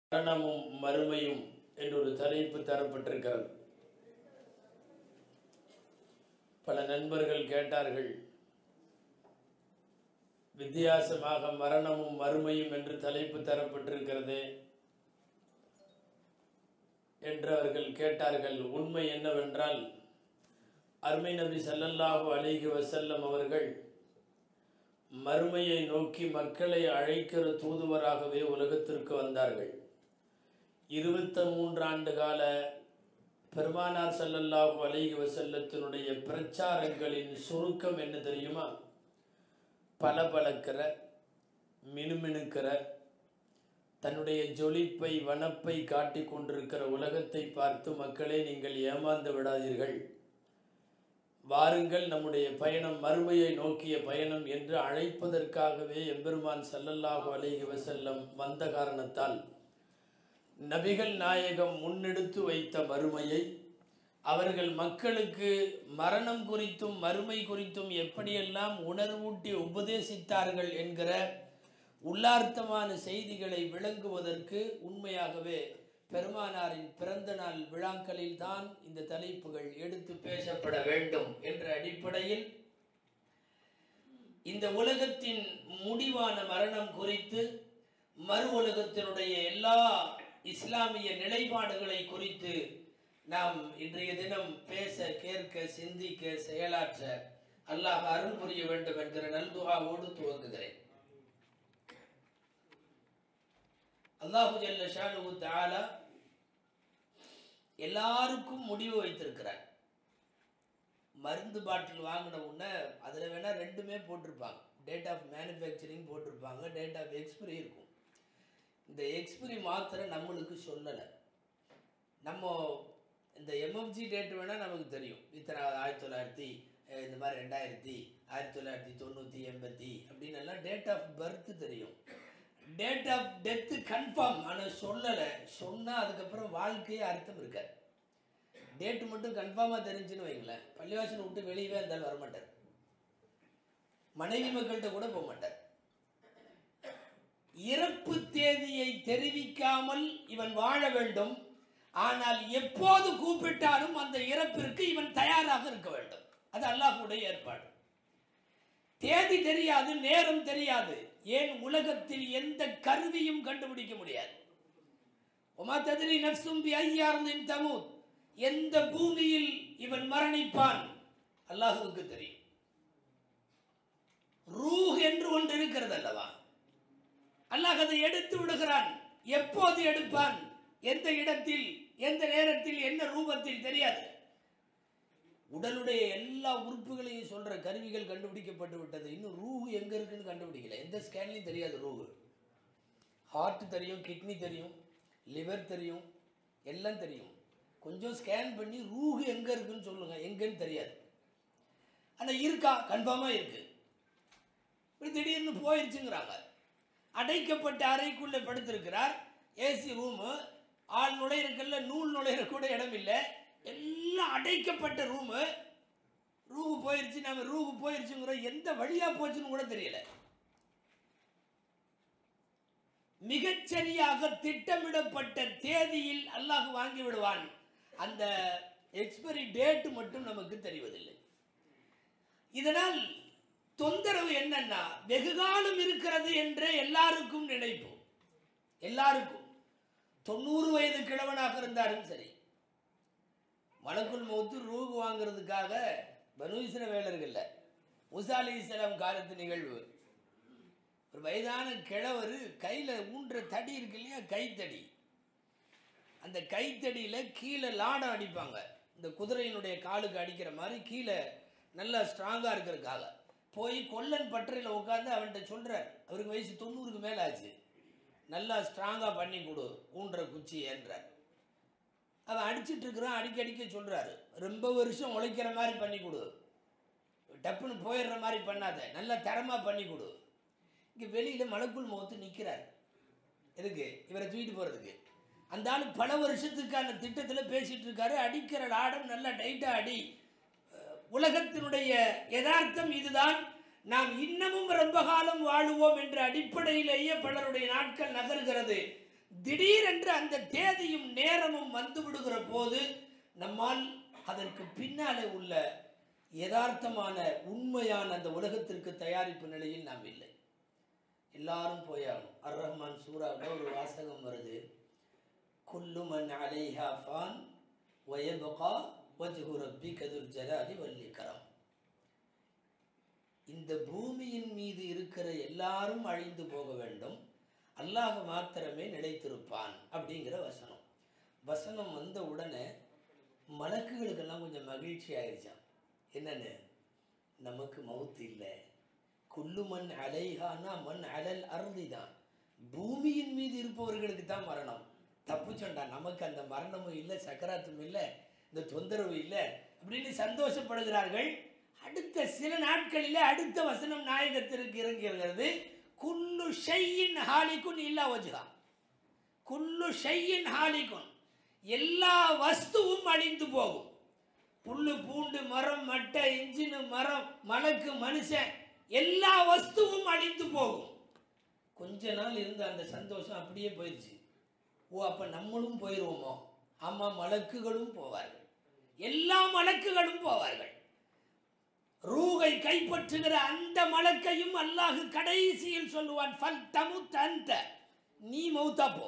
மரணமும் மறுமையும் என்றொரு தலைப்பு தரப்பட்டிருக்கிறது பல நண்பர்கள் கேட்டார்கள் வித்தியாசமாக மரணமும் மறுமையும் என்று தலைப்பு தரப்பட்டிருக்கிறதே என்று அவர்கள் கேட்டார்கள் உண்மை என்னவென்றால் அருமை நபி ஸல்லல்லாஹு அலைஹி வஸல்லம் அவர்கள் மறுமையை நோக்கி மக்களை அழைக்கிற தூதுவராகவே உலகத்திற்கு வந்தார்கள் இருபத்த மூன்று ஆண்டு கால பெருமானார் ஸல்லல்லாஹு அலைஹி வஸல்லத்தினுடைய பிரச்சாரங்களின் சுருக்கம் என்ன தெரியுமா பளபளக்கிற மினுமினுக்கிற தன்னுடைய ஜொலிப்பை வனப்பை காட்டிக் கொண்டிருக்கிற உலகத்தை பார்த்து மக்களே நீங்கள் ஏமாந்து விடாதீர்கள் வாருங்கள் நம்முடைய பயணம் மறுமையை நோக்கிய பயணம் என்று அழைப்பதற்காகவே எம்பெருமான் ஸல்லல்லாஹு அலைஹி வஸல்லம் வந்த காரணத்தால் நபிகள் நாயகம் முன்னெடுத்து வைத்த மறுமையை அவர்கள் மக்களுக்கு மரணம் குறித்தும் மறுமை குறித்தும் எப்படியெல்லாம் உணர்வூட்டி உபதேசித்தார்கள் என்கிற உள்ளார்த்தமான செய்திகளை விளங்குவதற்கு உண்மையாகவே பெருமானாரின் பிறந்த நாள் விழாக்களில் தான் இந்த தலைப்புகள் எடுத்து பேசப்பட வேண்டும் என்ற அடிப்படையில் இந்த உலகத்தின் முடிவான மரணம் குறித்து மறு உலகத்தினுடைய எல்லா இஸ்லாமிய நிலைப்பாடுகளை குறித்து நாம் இன்றைய தினம் பேச கேட்க சிந்திக்க செயலாற்ற அல்லாஹ் அருள் புரிய வேண்டும் என்கிற நல்துகாவோடு துவங்குகிறேன் அல்லாஹு ஜல்ல ஷானு தாலா எல்லாருக்கும் முடிவு வைத்திருக்கிறார் மருந்து பாட்டில் வாங்கின உடனே அதில் வேணால் ரெண்டுமே போட்டிருப்பாங்க டேட் ஆஃப் மேனுஃபேக்சரிங் போட்டிருப்பாங்க டேட் ஆஃப் எக்ஸ்பிரி இருக்கும் இந்த எக்ஸ்பிரி மாத்திரை நம்மளுக்கு சொல்லலை நம்ம இந்த எம்எஃப்ஜி டேட் வேணால் நமக்கு தெரியும் இத்தனை ஆயிரத்தி தொள்ளாயிரத்தி அஹ், இந்த மாதிரி ரெண்டாயிரத்தி ஆயிரத்தி தொள்ளாயிரத்தி தொண்ணூற்றி எண்பத்தி அப்படின்னு எல்லாம் டேட் ஆஃப் பர்த் தெரியும் டேட் ஆஃப் டெத்து கன்ஃபார்ம் ஆனால் சொல்லலை சொன்னால் அதுக்கப்புறம் வாழ்க்கையே அர்த்தம் இருக்காது டேட்டு மட்டும் கன்ஃபார்மாக தெரிஞ்சுன்னு வைங்களேன் பள்ளிவாசல் விட்டு வெளியவே இருந்தாலும் வரமாட்டார் மனைவி மக்கள்கிட்ட கூட போக மாட்டார் இறப்பு தேதியை தெரிவிக்காமல் இவன் வாழ வேண்டும் ஆனால் எப்போது கூப்பிட்டாலும் அந்த இறப்பிற்கு இவன் தயாராக இருக்க வேண்டும் அது அல்லாஹ்வுடைய ஏற்பாடு தேதி தெரியாது நேரம் தெரியாது ஏன் உலகத்தில் எந்த கருவியும் கண்டுபிடிக்க முடியாது ஒமா ததிரி நப்சும் பி ஐயார்ந்தின் தமூத் எந்த பூமியில் இவன் மரணிப்பான் அல்லாஹுவுக்கு தெரியும் ரூஹ் என்று ஒன்று இருக்கிறது அல்லவா அல்லாஹ் அதை எடுத்து விடுகிறான் எப்போது எடுப்பான் எந்த இடத்தில் எந்த நேரத்தில் என்ன ரூபத்தில் தெரியாது உடலுடைய எல்லா உறுப்புகளையும் சொல்ற கருவிகள் கண்டுபிடிக்கப்பட்டு விட்டது இன்னும் ரூஹு எங்க இருக்குன்னு கண்டுபிடிக்கல எந்த ஸ்கேன்லையும் தெரியாது ரூஹு ஹார்ட் தெரியும் கிட்னி தெரியும் லிவர் தெரியும் எல்லாம் தெரியும் கொஞ்சம் ஸ்கேன் பண்ணி ரூஹு எங்க இருக்குன்னு சொல்லுங்க எங்கன்னு தெரியாது ஆனா இருக்கா கன்ஃபார்மா இருக்கு இப்படி திடீர்னு போயிருச்சுங்கிறாங்க அடைக்கப்பட்ட அறைக்குள்ள படுத்திருக்கிறார் ஏசி ரூமு ஆள் நுழையிறக்கல்ல நூல் நுழையிற கூட இடம் இல்லை எல்லாம் அடைக்கப்பட்ட ரூமு ரூஹு போயிருச்சு நம்ம ரூஹு போயிருச்சுங்கிறோம் எந்த வழியா போச்சுன்னு கூட தெரியல மிகச்சரியாக திட்டமிடப்பட்ட தேதியில் அல்லாஹ் வாங்கி விடுவான் அந்த எக்ஸ்பைரி டேட் மட்டும் நமக்கு தெரிவதில்லை இதனால் தொந்தரவு என்னன்னா வெகுகாலம் இருக்கிறது என்று எல்லாருக்கும் நினைப்பு எல்லாருக்கும் தொண்ணூறு வயது கிழவனாக இருந்தாலும் சரி மலக்குள் மௌத்து ரூகு வாங்குறதுக்காக பனூசிர வேலர்கள்ல முசா அலி இஸ்லாம் காலத்து நிகழ்வு ஒரு வயதான கிழவர் கையில் ஊன்ற தடி இருக்கு இல்லையா கைத்தடி அந்த கைத்தடியில் கீழே லாடம் அடிப்பாங்க இந்த குதிரையினுடைய காலுக்கு அடிக்கிற மாதிரி கீழே நல்லா ஸ்ட்ராங்காக இருக்கிறதுக்காக போய் கொல்லன் பட்டறையில் உட்காந்து அவன்கிட்ட சொல்கிறார் அவருக்கு வயசு தொண்ணூறுக்கு மேலே ஆச்சு நல்லா ஸ்ட்ராங்காக பண்ணி கொடு ஊன்ற குச்சி என்றார் அவன் அடிச்சிட்டு இருக்கிறான் அடிக்க அடிக்க சொல்கிறாரு ரொம்ப வருஷம் உழைக்கிற மாதிரி பண்ணி கொடு டப்புன்னு போயிடுற மாதிரி பண்ணாத நல்லா தரமாக பண்ணி கொடு இங்கே வெளியில் மலக்குள் முகத்து நிற்கிறார் எதுக்கு இவரை தூக்கிட்டு போகிறதுக்கு அந்த ஆள் பல வருஷத்துக்கான திட்டத்தில் பேசிகிட்டு இருக்காரு அடிக்கிற ஆடம் நல்லா டைட்டாக அடி அஹ், உலகத்தினுடைய யதார்த்தம் இதுதான் நாம் இன்னமும் ரொம்ப காலம் வாழுவோம் என்ற அடிப்படையிலேயே பலருடைய நாட்கள் நகர்கிறது திடீரென்று அந்த தேதியும் நேரமும் வந்து விடுகிற போது நம்மால் அதற்கு பின்னாலே உள்ள யதார்த்தமான உண்மையான அந்த உலகத்திற்கு தயாரிப்பு நிலையில் நாம் இல்லை எல்லாரும் போயாகணும் அர் ரஹ்மான் சூறாவில் ஒரு வாசகம் வருது குல்லு மன் அலைஹா ஃபான் வயபகா வஜ்ஹு ரப்பிக துல் ஜலாலி வல் இக்ராம் இந்த பூமியின் மீது இருக்கிற எல்லாரும் அழிந்து போக வேண்டும் அல்லாஹ் மாத்திரமே நிலைத்திருப்பான் அப்படிங்கிற வசனம் வசனம் வந்த உடனே மலக்குகளுக்கெல்லாம் கொஞ்சம் மகிழ்ச்சி ஆயிடுச்சான் என்னன்னு நமக்கு மவுத்து இல்லை குல்லு மண் அலைஹானா மண் அலல் அருந்தி தான் பூமியின் மீது இருப்பவர்களுக்கு தான் மரணம் தப்புச்சோண்டா நமக்கு அந்த மரணமும் இல்லை சக்கராத்தும் இல்லை இந்த தொந்தரவு இல்லை அப்படின்னு சந்தோஷப்படுகிறார்கள் அடுத்த சில நாட்களிலே அடுத்த வசனம் நாயகத்திற்கு இறங்குகிறது குல்லு ஷையின் ஹாலிக்குன் இல்லா வஜ்ஹா குல்லு ஷையின் ஹாலிக்குன் எல்லா வஸ்துவும் அழிந்து போகும் புல்லு பூண்டு மரம் மட்டை இன்ஜினு மரம் மலக்கு மனுஷன் எல்லா வஸ்துவும் அழிந்து போகும் கொஞ்ச நாள் இருந்த அந்த சந்தோஷம் அப்படியே போயிடுச்சு ஓ அப்ப நம்மளும் போயிடுவோமோ ஆமா மலக்குகளும் போவார்கள் எல்லா மலக்குகளும் போவார்கள் ரூகை கைப்பற்றுகிற அந்த மலக்கையும் அல்லாஹ் கடைசியில் சொல்லுவான் ஃபல் தமுத் அந்த நீ மௌத்தா போ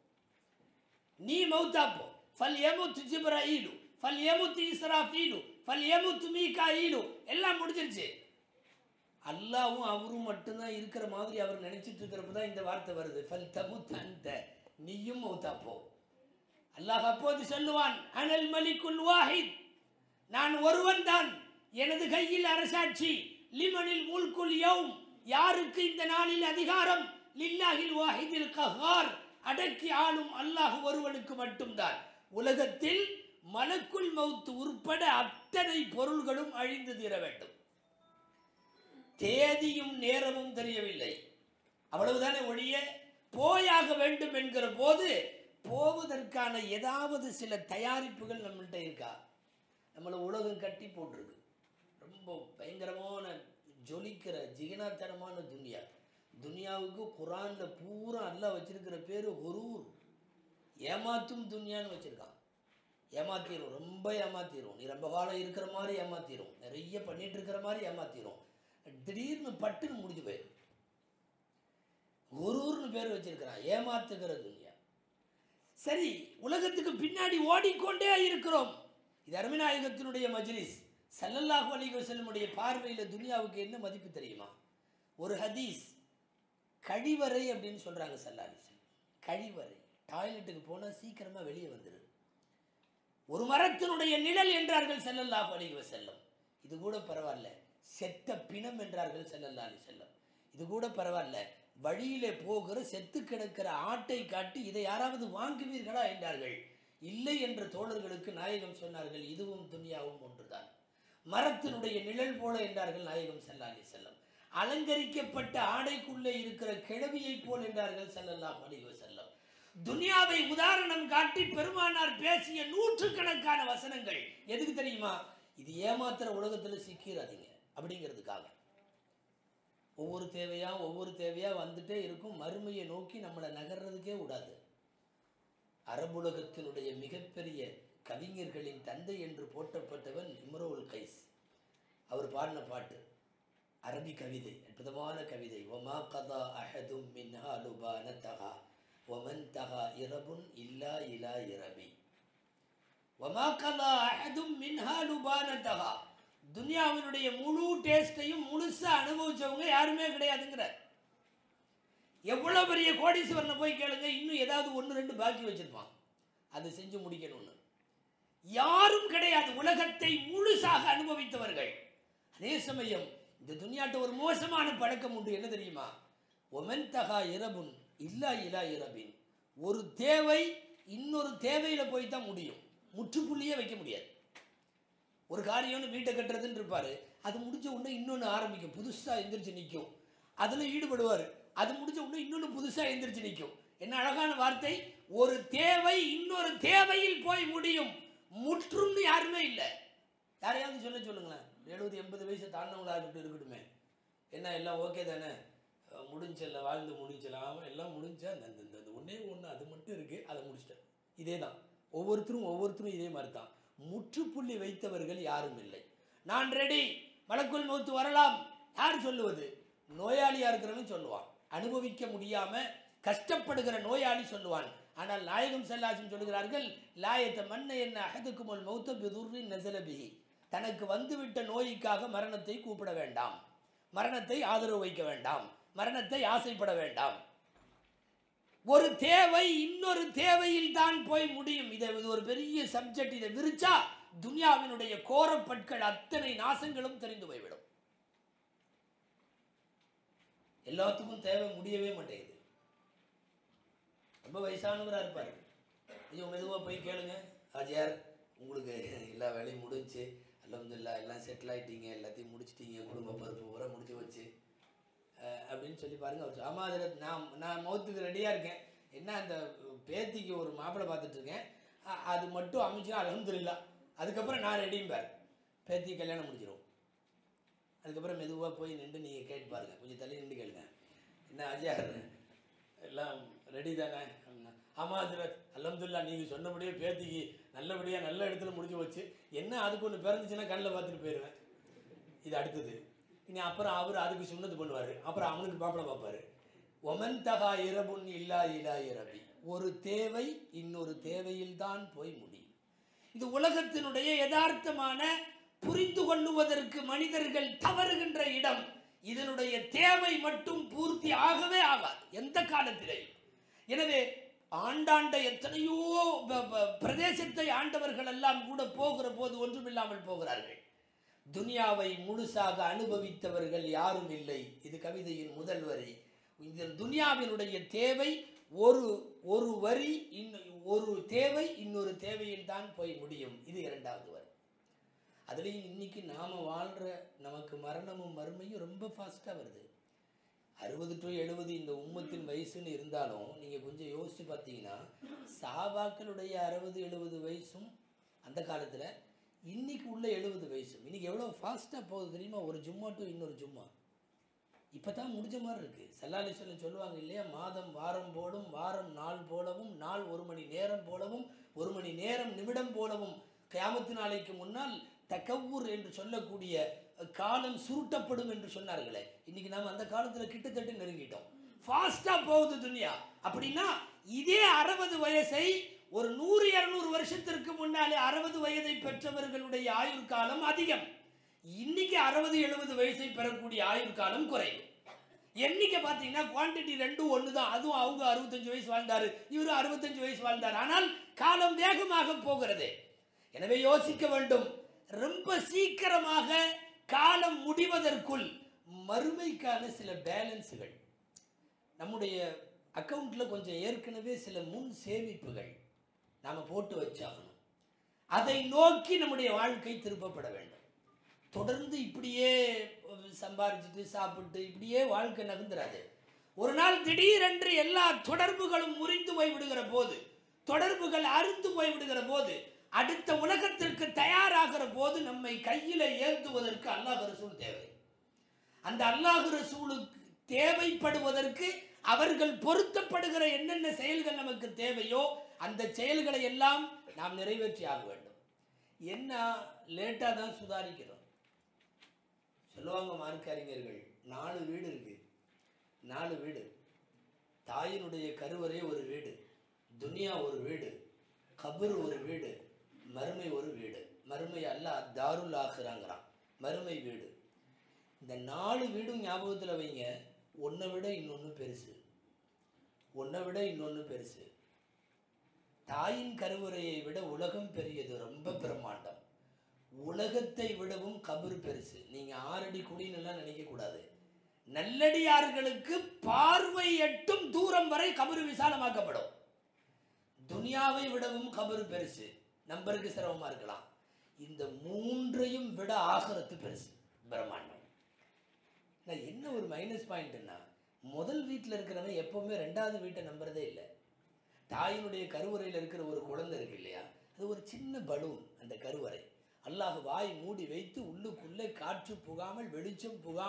நீ மௌத்தா போ ஃபல் யமுத் ஜிப்ராயிலு ஃபல் யமுத் இஸ்ராஃபீலு ஃபல் யமுத் மீகாயிலு எல்லாம் முடிஞ்சிருச்சு அல்லாவும் அவரும் மட்டும்தான் இருக்கிற மாதிரி அவர் நினைச்சிட்டு இருக்கிறப்ப தான் இந்த வார்த்தை வருது ஃபல் தமுத் அந்த நீயும் மௌத்தா போ அல்லாஹ் அப்போது சொல்லுவான் அனல் மலிக்குல் வாஹித் நான் ஒருவன் தான் எனது கையில் அரசாட்சி லிமனில் முல்குல் யௌம் யாருக்கு இந்த நாளில் அதிகாரம் லில்லாஹில் வாஹிதில் கஹார் அடக்கி ஆளும் அல்லாஹ் ஒருவனுக்கு மட்டும்தான் உலகத்தில் மலக்குள் மௌத்து உட்பட அத்தனை பொருள்களும் அழிந்து தீர வேண்டும் தேதியும் நேரமும் தெரியவில்லை அவ்வளவுதானே ஒழிய போயாக வேண்டும் என்கிற போது போவதற்கான ஏதாவது சில தயாரிப்புகள் நம்மள்கிட்ட இருக்கா நம்மளை உலகம் கட்டி போட்டிருக்கு ரொம்ப பயங்கரமான ஜொலிக்கிற ஜிகனாத்தனமான துனியா துனியாவுக்கு குரான்ல பூரா அல்லாஹ் வச்சிருக்கிற பேரு ஒரூர் ஏமாத்தும் துனியான்னு வச்சிருக்கான் ஏமாத்திரும் ரொம்ப ஏமாத்திரும் நீ ரொம்ப காலம் இருக்கிற மாதிரி ஏமாத்திரும் நிறைய பண்ணிட்டு இருக்கிற மாதிரி ஏமாத்திரும் திடீர்னு பட்டுன்னு முடிஞ்சு போயிடும் ஒரூர்னு பேர் வச்சிருக்கிறான் ஏமாத்துகிற துனியா சரி உலகத்துக்கு பின்னாடி ஓடிக்கொண்டே இருக்கிறோம் இது அருமநாயகத்தினுடைய மஜ்லிஸ் சல்லல்லாஹு அலைஹி வஸல்லமுடைய பார்வையில் துனியாவுக்கு என்ன மதிப்பு தெரியுமா ஒரு ஹதீஸ் கழிவறை அப்படின்னு சொல்றாங்க சல்லாலி கழிவறை டாய்லெட்டுக்கு போனால் சீக்கிரமா வெளியே வந்துரு ஒரு மரத்தினுடைய நிழல் என்றார்கள் ஸல்லல்லாஹு அலைஹி வஸல்லம் இது கூட பரவாயில்ல செத்த பிணம் என்றார்கள் ஸல்லல்லாஹு அலைஹி வஸல்லம் இது கூட பரவாயில்ல வழியிலே போகிற செத்து கிடக்கிற ஆட்டை காட்டி இதை யாராவது வாங்குவீர்களா என்றார்கள் இல்லை என்ற தோழர்களுக்கு நாயகம் சொன்னார்கள் இதுவும் துனியாவும் ஒன்றுதான் மரத்தினுடைய நிழல் போல என்றார்கள் நாயகம் ஸல்லல்லாஹு அலைஹி வஸல்லம் அலங்கரிக்கப்பட்ட ஆடைக்குள்ளே இருக்கிற கிழவியைப் போல் என்றார்கள் ஸல்லல்லாஹு அலைஹி வஸல்லம் துனியாவை உதாரணம் காட்டி பெருமானார் பேசிய நூற்றுக்கணக்கான வசனங்கள் எதுக்கு தெரியுமா இது ஏமாத்துற உலகத்துல சிக்கிறாதீங்க அப்படிங்கிறதுக்காக ஒவ்வொரு தேவையா ஒவ்வொரு தேவையா வந்துட்டே இருக்கும் மறுமையை நோக்கி நம்மளை நகர்றதுக்கே விடாது அரபுலகத்தினுடைய மிகப்பெரிய கவிஞர்களின் தந்தை என்று போற்றப்பட்டவன் இம்ரோல் கைஸ் அவர் பாடின பாட்டு அரபி கவிதை அற்புதமான கவிதை ஒமா கதா அஹதும் மின்ஹா லுபானதஹா ஒமன் தஹா இரபுன் இல்லா இலா இரபி ஒமா கதா அஹதும் மின்ஹா லுபானதஹா துனியாவினுடைய முழு டேஸ்டையும் முழுசா அனுபவிச்சவங்க யாருமே கிடையாதுங்கிறார் எவ்வளவு பெரிய கோடீஸ்வரனை போய் கேளுங்க இன்னும் ஏதாவது ஒன்று ரெண்டு பாக்கி வச்சிருப்பான் அதை செஞ்சு முடிக்கணும்னு யாரும் கிடையாது உலகத்தை முழுசாக அனுபவித்தவர்கள் அதே சமயம் இந்த துனியாட்ட ஒரு மோசமான பழக்கம் உண்டு என்ன தெரியுமா ஒமன் தகா இரபுன் இல்லா இலா இரபின் ஒரு தேவை இன்னொரு தேவையில போய் தான் முடியும் முற்றுப்புள்ளியே வைக்க முடியாது ஒரு காரியம்னு வீட்டை கட்டுறதுன்னு இருப்பாரு அது முடிஞ்ச உடனே இன்னொன்று ஆரம்பிக்கும் புதுசா எந்திரிச்சு நிற்கும் அதுல ஈடுபடுவார் அது முடிஞ்ச உடனே இன்னொன்று புதுசா எந்திரிச்சு நிற்கும் என்ன அழகான வார்த்தை ஒரு தேவை இன்னொரு தேவையில் போய் முடியும் முற்றும்னு யாருமே இல்லை யாரையாவது சொல்ல சொல்லுங்களேன் எழுபது எண்பது வயசு தாண்டவங்களாகிட்டு இருக்கட்டுமே என்ன எல்லாம் ஓகே தானே அஹ், முடிஞ்சல்ல வாழ்ந்து முடிஞ்சலாம் எல்லாம் முடிஞ்சா அந்த அந்த- அந்த- அந்த ஒண்ணே ஒன்று அது மட்டும் இருக்கு அதை முடிச்சிட்டேன் இதே தான் ஒவ்வொருத்தரும் ஒவ்வொருத்தரும் இதே மாதிரி தான் முற்றுப்புள்ளி வைத்தவர்கள் யாரும் இல்லை நான் ரெடி மலக்குள் மௌத்து வரலாம் யார் சொல்லுவது நோயாளியா இருக்கிறவன் சொல்லுவான் அனுபவிக்க முடியாம கஷ்டப்படுகிற நோயாளி சொல்லுவான் ஆனால் நாயகம் செல்லாசும் சொல்லுகிறார்கள் லாயத்த மண்ணை என்ன அகதுக்குமல் மௌத்த பிதுர்ரி நசலபிஹி தனக்கு வந்துவிட்ட நோய்க்காக மரணத்தை கூப்பிட வேண்டாம் மரணத்தை ஆதரவு வைக்க வேண்டாம் மரணத்தை ஆசைப்பட வேண்டாம் ஒரு தேவை இன்னொரு தேவையில் தான் போய் முடியும் இதை இது ஒரு பெரிய சப்ஜெக்ட் இதை விரிச்சா துனியாவினுடைய கோரப்பட்கள் அத்தனை நாசங்களும் தெரிந்து போய்விடும் எல்லாத்துக்கும் தேவை முடியவே மாட்டேங்குது ரொம்ப வயசானவராக இருப்பார் ஐயோ மெதுவாக போய் கேளுங்க ஆஜியார் உங்களுக்கு எல்லா வேலையும் முடிஞ்சு அலமதுல்லா எல்லாம் செட்டில் ஆயிட்டீங்க எல்லாத்தையும் முடிச்சிட்டீங்க குடும்ப பொறுப்பு பூரா முடிச்சு வச்சு அஹ், அப்படின்னு சொல்லி பாருங்க அவர் சொ- ஆமா அதில் நான் நான் மௌத்துக்கு ரெடியாக இருக்கேன் என்ன அந்த பேத்திக்கு ஒரு மாப்பிள்ளை பார்த்துட்டு இருக்கேன் அ- அது மட்டும் அமைச்சுனா அலமதுல்லா அதுக்கப்புறம் நான் ரெடிம்பார் பேத்தி கல்யாணம் முடிச்சிடும் அதுக்கப்புறம் மெதுவாக போய் நின்று நீங்கள் கேட்டு பாருங்க கொஞ்சம் தள்ளி நின்று கேளுங்க என்ன அஜயார் எல்லாம் ரெடி தானே அப்படின்னா, ஆமா ஹசரத் அல்ஹம்துலில்லாஹ் நீங்கள் சொன்னபடியே பேத்திக்கு நல்லபடியாக நல்ல இடத்துல முடிஞ்சு வச்சு என்ன அதுக்கு ஒன்று பிறந்துச்சுன்னா கண்ணில் பார்த்துட்டு போயிடுவேன் இது அடுத்தது இனி அப்புறம் அவர் அதுக்கு சுண்ணத்து பண்ணுவார் அப்புறம் அவனுக்கு மாப்பிள்ளை பார்ப்பாரு ஒமன் தகா இரபுன் இல்லா இலா இரபி ஒரு தேவை இன்னொரு தேவையில் தான் போய் முடியும் இது உலகத்தினுடைய யதார்த்தமான புரிந்து கொள்ளுவதற்கு மனிதர்கள் தவறுகின்ற இடம் இதனுடைய தேவை மட்டும் பூர்த்தி ஆகவே ஆகாது எந்த காலத்திலேயும் எனவே ஆண்டாண்ட எத்தனையோ ப- ப- பிரதேசத்தை ஆண்டவர்கள் எல்லாம் கூட போகிற போது ஒன்றுமில்லாமல் போகிறார்கள் துனியாவை முழுசாக அனுபவித்தவர்கள் யாரும் இல்லை இது கவிதையின் முதல் வரி இந்த துனியாவினுடைய தேவை ஒரு ஒரு வரி இன்னும் ஒரு தேவை இன்னொரு தேவையில் தான் போய் முடியும் இது இரண்டாவது வரி அதுலேயும் இன்னைக்கு நாம வாழ்ற நமக்கு மரணமும் மறுமையும் ரொம்ப ஃபாஸ்ட்டாக வருது அறுபது டு எழுபது இந்த உம்மத்தின் வயசுன்னு இருந்தாலும் நீங்கள் கொஞ்சம் யோசிச்சு பார்த்தீங்கன்னா சாபாக்களுடைய அறுபது எழுபது வயசும் அந்த காலத்தில் இன்னைக்கு உள்ள எழுபது வயசும் இன்னைக்கு எவ்வளோ ஃபாஸ்ட்டாக போகுது தெரியுமா ஒரு ஜும்மா டு இன்னொரு ஜும்மா இப்போ தான் முடிஞ்ச மாதிரி இருக்குது சல்லாலிஸ்வலம் சொல்லுவாங்க இல்லையா மாதம் வாரம் போலும் வாரம் நாள் போலவும் நாள் ஒரு மணி நேரம் போலவும் ஒரு மணி நேரம் நிமிடம் போலவும் கியாமத்து நாளைக்கு முன்னால் தக்கவூர் என்று சொல்லக்கூடிய காலம் சுருட்டப்படும் என்று சொன்னார்களே இன்னைக்கு நாம் அந்த காலத்தில் கிட்டத்தட்ட நெருங்கிட்டோம் ஃபாஸ்ட்டாக போகுது துனியா அப்படின்னா இதே அறுபது வயசை ஒரு நூறு இரநூறு வருஷத்திற்கு முன்னாலே அறுபது வயதை பெற்றவர்களுடைய ஆயுட்காலம் அதிகம் இன்னைக்கு அறுபது எழுபது வயசை பெறக்கூடிய ஆயுட்காலம் குறைவு எண்ணிக்கை பார்த்தீங்கன்னா குவாண்டிட்டி ரெண்டும் ஒன்று தான் அதுவும் அவங்க அறுபத்தஞ்சு வயசு வாழ்ந்தாரு இவரு அறுபத்தஞ்சு வயசு வாழ்ந்தார் ஆனால் காலம் வேகமாக போகிறது எனவே யோசிக்க வேண்டும் ரொம்ப சீக்கிரமாக காலம் முடிவதற்குள் மறுமைக்கான சில பேலன்ஸுகள் நம்முடைய அக்கவுண்ட்டில் கொஞ்சம் ஏற்கனவே சில முன் சேமிப்புகள் நாம் போட்டு வச்சாகணும் அதை நோக்கி நம்முடைய வாழ்க்கை திருப்பப்பட வேண்டும் தொடர்ந்து இப்படியே சம்பாரிச்சுட்டு சாப்பிட்டு இப்படியே வாழ்க்கை நகர்ந்துராது ஒரு நாள் திடீரென்று எல்லா தொடர்புகளும் முறிந்து போய் விடுகிற போது தொடர்புகள் அறுந்து போய் விடுகிற போது அடுத்த உலகத்திற்கு தயாராகிற போது நம்மை கையில ஏந்துவதற்கு அல்லாஹ் ரசூல் தேவை அந்த அல்லாஹ் ரசூலுக்கு தேவைப்படுவதற்கு அவர்கள் பொருத்தப்படுகிற என்னென்ன செயல்கள் நமக்கு தேவையோ அந்த செயல்களை எல்லாம் நாம் நிறைவேற்றி ஆக வேண்டும் என்ன லேட்டாக தான் சுதாரிக்கிறோம் சொல்லுவாங்க மார்க்க அறிஞர்கள் நாலு வீடு இருக்கு நாலு வீடு தாயினுடைய கருவறை ஒரு வீடு துனியா ஒரு வீடு கபர் ஒரு வீடு மறுமை ஒரு வீடு மறுமை அல்லாஹ் தாருல் ஆகிறாங்கிறான் மறுமை வீடு இந்த நாலு வீடும் ஞாபகத்தில் வைங்க ஒன்றை விட இன்னொன்று பெருசு ஒன்றை விட இன்னொன்று பெருசு தாயின் கருவறையை விட உலகம் பெரியது ரொம்ப பிரம்மாண்டம் உலகத்தை விடவும் கபர் பெருசு நீங்க ஆறடி குடின்னு எல்லாம் நினைக்க கூடாது நல்லடியார்களுக்கு பார்வை எட்டும் தூரம் வரை கபரு விசாலமாக்கப்படும் துனியாவை விடவும் கபர் பெருசு நம்பருக்கு சிரமமா இருக்கலாம் இந்த மூன்றையும் விட ஆகரத்து பெருசு பிரம்மாண்டம் நான் என்ன ஒரு மைனஸ் பாயிண்ட்னா முதல் வீட்டில் இருக்கிறவன் எப்பவுமே ரெண்டாவது வீட்டை நம்புறதே இல்லை தாயினுடைய கருவறையில் இருக்கிற ஒரு குழந்தை இருக்கு இல்லையா அது ஒரு சின்ன பலூன் அந்த கருவறை அல்லாஹ் வாய் மூடி வைத்து உள்ளுக்குள்ளே காற்று புகாமல் வெளிச்சம் புகாமல்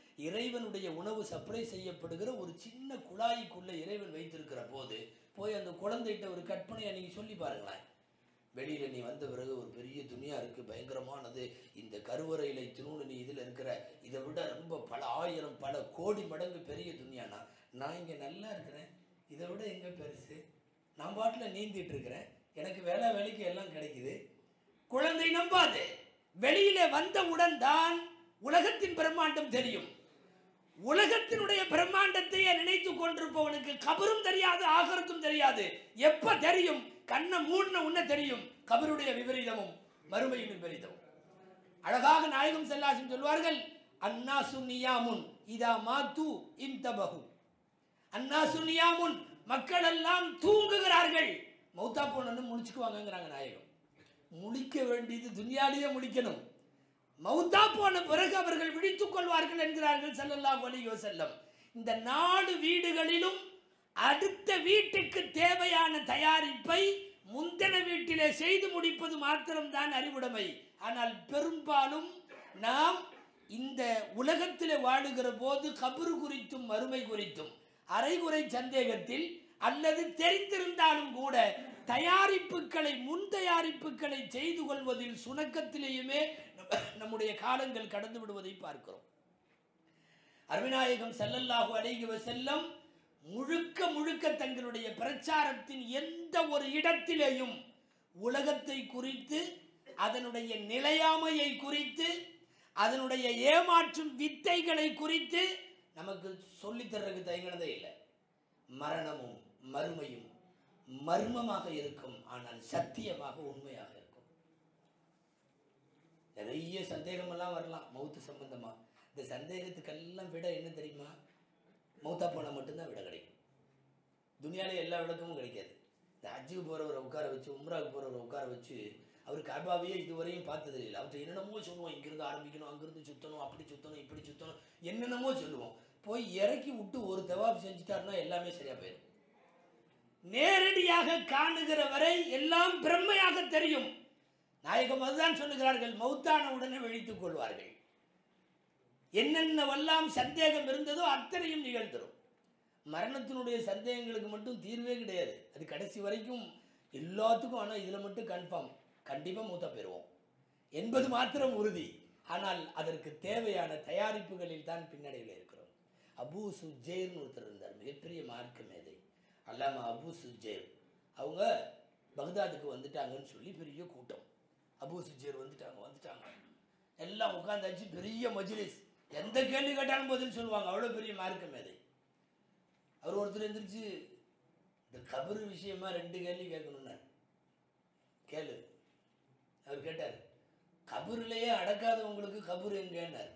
இறைவனுடைய உணவு சப்ளை செய்யப்படுகிற ஒரு சின்ன குழாய்க்குள்ள இறைவன் வைத்திருக்கிற போது போய் அந்த குழந்தைகிட்ட ஒரு கற்பனையை நீங்கள் சொல்லி பாருங்களேன் வெளியில நீ வந்த பிறகு ஒரு பெரிய துணியா இருக்கு பயங்கரமானது இந்த கருவறையில திருவுணு நீ இதுல இருக்கிற இதை விட ரொம்ப பல ஆயிரம் பல கோடி மடங்கு பெரிய துணியானா நான் இங்க நல்லா இருக்கிறேன் இதை விட எங்க பெருசு நான் பாட்டுல நீந்திட்டு இருக்கிறேன் எனக்கு வேலை வேலைக்கு எல்லாம் கிடைக்குது குழந்தை நம்பாது வெளியில வந்தவுடன் தான் உலகத்தின் பிரம்மாண்டம் தெரியும் உலகத்தினுடைய பிரம்மாண்டத்தையே நினைத்து கொண்டிருப்பவனுக்கு கபரும் தெரியாது ஆகரத்தும் தெரியாது எப்ப தெரியும் கண்ணை மூடின உன்ன தெரியும் கபருடைய விபரீதமும் மறுமையின் விபரீதமும் அழகாக நாயகம் செல்லாசின் சொல்வார்கள் அன்னாசு நியாமுன் இதா மாத்து இன்தபகு அன்னாசு நியாமுன் மக்கள் எல்லாம் தூங்குகிறார்கள் மௌத்தா போனன்னு முழிச்சுக்குவாங்கங்கிறாங்க நாயகம் முழிக்க வேண்டியது துனியாலேயே முழிக்கணும் மௌத்தா போன பிறகு அவர்கள் விழித்துக் கொள்வார்கள் என்கிறார்கள் ஸல்லல்லாஹு அலைஹி வஸல்லம் இந்த நாலு வீடுகளிலும் அடுத்த வீட்டுக்கு தேவையான தயாரிப்பை முந்தின வீட்டிலே செய்து முடிப்பது மாத்திரம்தான் அறிவுடைமை ஆனால் பெரும்பாலும் நாம் இந்த உலகத்திலே வாழுகிற போது கபரு குறித்தும் மறுமை குறித்தும் அரைகுறை சந்தேகத்தில் அல்லது தெரிந்திருந்தாலும் கூட தயாரிப்புகளை முன் தயாரிப்புகளை செய்து கொள்வதில் சுணக்கத்திலேயுமே நம்ம- நம்முடைய காலங்கள் கடந்து விடுவதை பார்க்கிறோம் அருவிநாயகம் ஸல்லல்லாஹு அலைஹி வஸல்லம் முழுக்க முழுக்க தங்களுடைய பிரச்சாரத்தின் எந்த ஒரு இடத்திலேயும் உலகத்தை குறித்து அதனுடைய நிலையாமையை குறித்து அதனுடைய ஏமாற்றும் வித்தைகளை குறித்து நமக்கு சொல்லித் தர்றதுக்கு தயங்கினதே இல்லை மரணமும் மறுமையும் மர்மமாக இருக்கும் ஆனால் சத்தியமாக உண்மையாக இருக்கும் நிறைய சந்தேகமெல்லாம் வரலாம் மௌத்து சம்பந்தமா இந்த சந்தேகத்துக்கெல்லாம் விட என்ன தெரியுமா மௌத்தா போனால் மட்டும்தான் விட கிடைக்கும் துனியாலே எல்லா விளக்கமும் கிடைக்காது இந்த ஹஜ்ஜுக்கு போகிறவரை உட்கார வச்சு உம்ராவுக்கு போகிறவரை உட்கார வச்சு அவர் காபாவையே இதுவரையும் பார்த்தது இல்லை அவர்கிட்ட என்னென்னமோ சொல்லுவோம் இங்கிருந்து ஆரம்பிக்கணும் அங்கிருந்து சுற்றணும் அப்படி சுற்றணும் இப்படி சுற்றணும் என்னென்னமோ சொல்லுவோம் போய் இறக்கி விட்டு ஒரு தவாப் செஞ்சுட்டாருன்னா எல்லாமே சரியா போயிடும் நேரடியாக காணுகிற வரை எல்லாம் பிரம்மையாக தெரியும் நாயகம் அதுதான் சொல்லுகிறார்கள் மௌத்தான உடனே விழித்துக் கொள்வார்கள் என்னென்னவெல்லாம் சந்தேகம் இருந்ததோ அத்தனையும் நிகழ்ந்துரும் மரணத்தினுடைய சந்தேகங்களுக்கு மட்டும் தீர்வே கிடையாது அது கடைசி வரைக்கும் எல்லாத்துக்கும் ஆனால் இதில் மட்டும் கன்ஃபார்ம் கண்டிப்பாக மூத்த பெறுவோம் என்பது மாத்திரம் உறுதி ஆனால் அதற்கு தேவையான தயாரிப்புகளில் தான் பின்னடைவில் இருக்கிறோம் அபூ சுஜேர்னு ஒருத்தர் இருந்தார் மிகப்பெரிய மார்க்க மேதை அல்லாம அபூ சுஜேர் அவங்க பக்தாதுக்கு வந்துட்டாங்கன்னு சொல்லி பெரிய கூட்டம் அபூ சுஜேர் வந்துட்டாங்க வந்துட்டாங்க எல்லாம் உட்காந்தாச்சு பெரிய மஜ்லிஸ் எந்த கேள்வி கேட்டாலும் பதில் சொல்லுவாங்க அவ்வளோ பெரிய மார்க்க மேதை அவர் ஒருத்தர் எந்திரிச்சு இந்த கபரு விஷயமா ரெண்டு கேள்வி கேட்கணுன்னார் கேளு அவர் கேட்டார் கபருலையே அடக்காதவங்களுக்கு கபரு எங்கன்னார்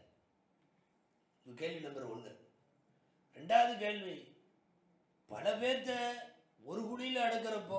இது கேள்வி நம்பர் ஒன்று ரெண்டாவது கேள்வி பல பேர்த்த ஒரு குழியில் அடக்கிறப்போ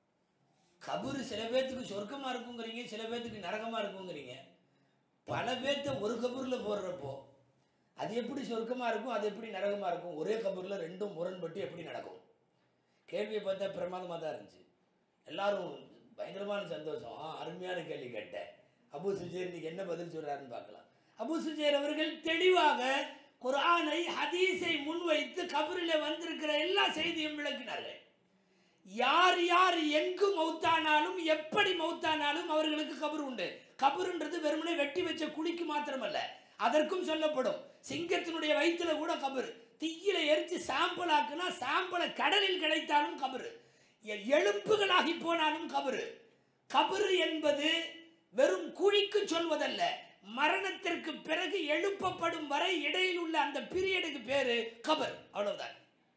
கபரு சில பேர்த்துக்கு சொர்க்கமாக இருக்குங்கிறீங்க சில பேர்த்துக்கு நரகமாக இருக்குங்கிறீங்க பல பேர்த்த ஒரு கபூரில் போடுறப்போ அது எப்படி சொர்க்கமாக இருக்கும் அது எப்படி நரகமாக இருக்கும் ஒரே கபூரில் ரெண்டும் முரண்பட்டு எப்படி நடக்கும் கேள்வியை பார்த்தா பிரமாதமாக தான் இருந்துச்சு எல்லாரும் பயங்கரமான சந்தோஷம் ஆ அருமையான கேள்வி கேட்டேன் அபு சுஜேர் இன்னைக்கு என்ன பதில் சொல்றாருன்னு பார்க்கலாம் அபு சுஜேர் அவர்கள் தெளிவாக குர்ஆனை ஹதீஸை முன்வைத்து கபரிலே வந்திருக்கிற எல்லா செய்தியும் விளக்கினார்கள் யார் யார் எங்கு மௌத்தானாலும் எப்படி மௌத்தானாலும் அவர்களுக்கு கபர் உண்டு கபருன்றது வெறுமனே வெட்டி வச்ச குழிக்கு மாத்திரமல்ல அதற்கும் சொல்லப்படும் சிங்கத்தினுடைய வயிற்றுல கூட கபரு தீயில எரிச்சு சாம்பல் ஆக்குனா சாம்பலை கடலில் கிடைத்தாலும் கபரு எ- எலும்புகளாகி போனாலும் கபரு கபரு என்பது வெறும் குழிக்கு சொல்வதல்ல மரணத்திற்கு பிறகு எழுப்பப்படும் வரை இடையில் உள்ள அந்த பீரியடுக்கு பேரு கபர் அவ்வளவுதான்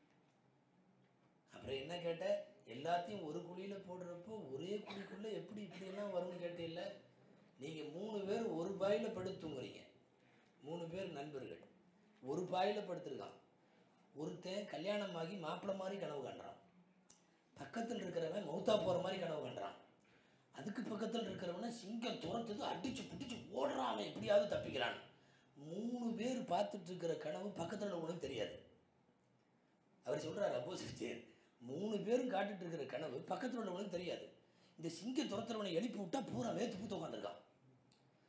அப்புறம் என்ன கேட்ட எல்லாத்தையும் ஒரு குழியில போடுறப்போ ஒரே குழிக்குள்ள எப்படி இப்படி எல்லாம் வரும்னு கேட்டீல்ல நீங்க மூணு பேர் ஒரு பாயில படுத்து தூங்குறீங்க மூணு பேர் நண்பர்கள் ஒரு பாயில படுத்திருக்கான் ஒருத்தன் கல்யாணமாகி மாப்பிள்ளை மாதிரி கனவு காண்றான் பக்கத்தில் இருக்கிறவன் மௌத்தா போற மாதிரி கனவு காண்றான் அதுக்கு பக்கத்தில் இருக்கிறவன சிங்கம் துரத்துது அடிச்சு புடிச்சு ஓடுறான் அவன் எப்படியாவது தப்பிக்கிறான் மூணு பேர் பார்த்துட்டு இருக்கிற கனவு பக்கத்தில் உனக்கு தெரியாது அவர் சொல்றாரு அப்போசிட் மூணு பேரும் காட்டுட்டு இருக்கிற கனவு பக்கத்தில் உள்ளவனுக்கு தெரியாது இந்த சிங்க துரத்துறவனை எழுப்பி விட்டா பூரா வேத்து பூத்து உட்காந்துருக்கான்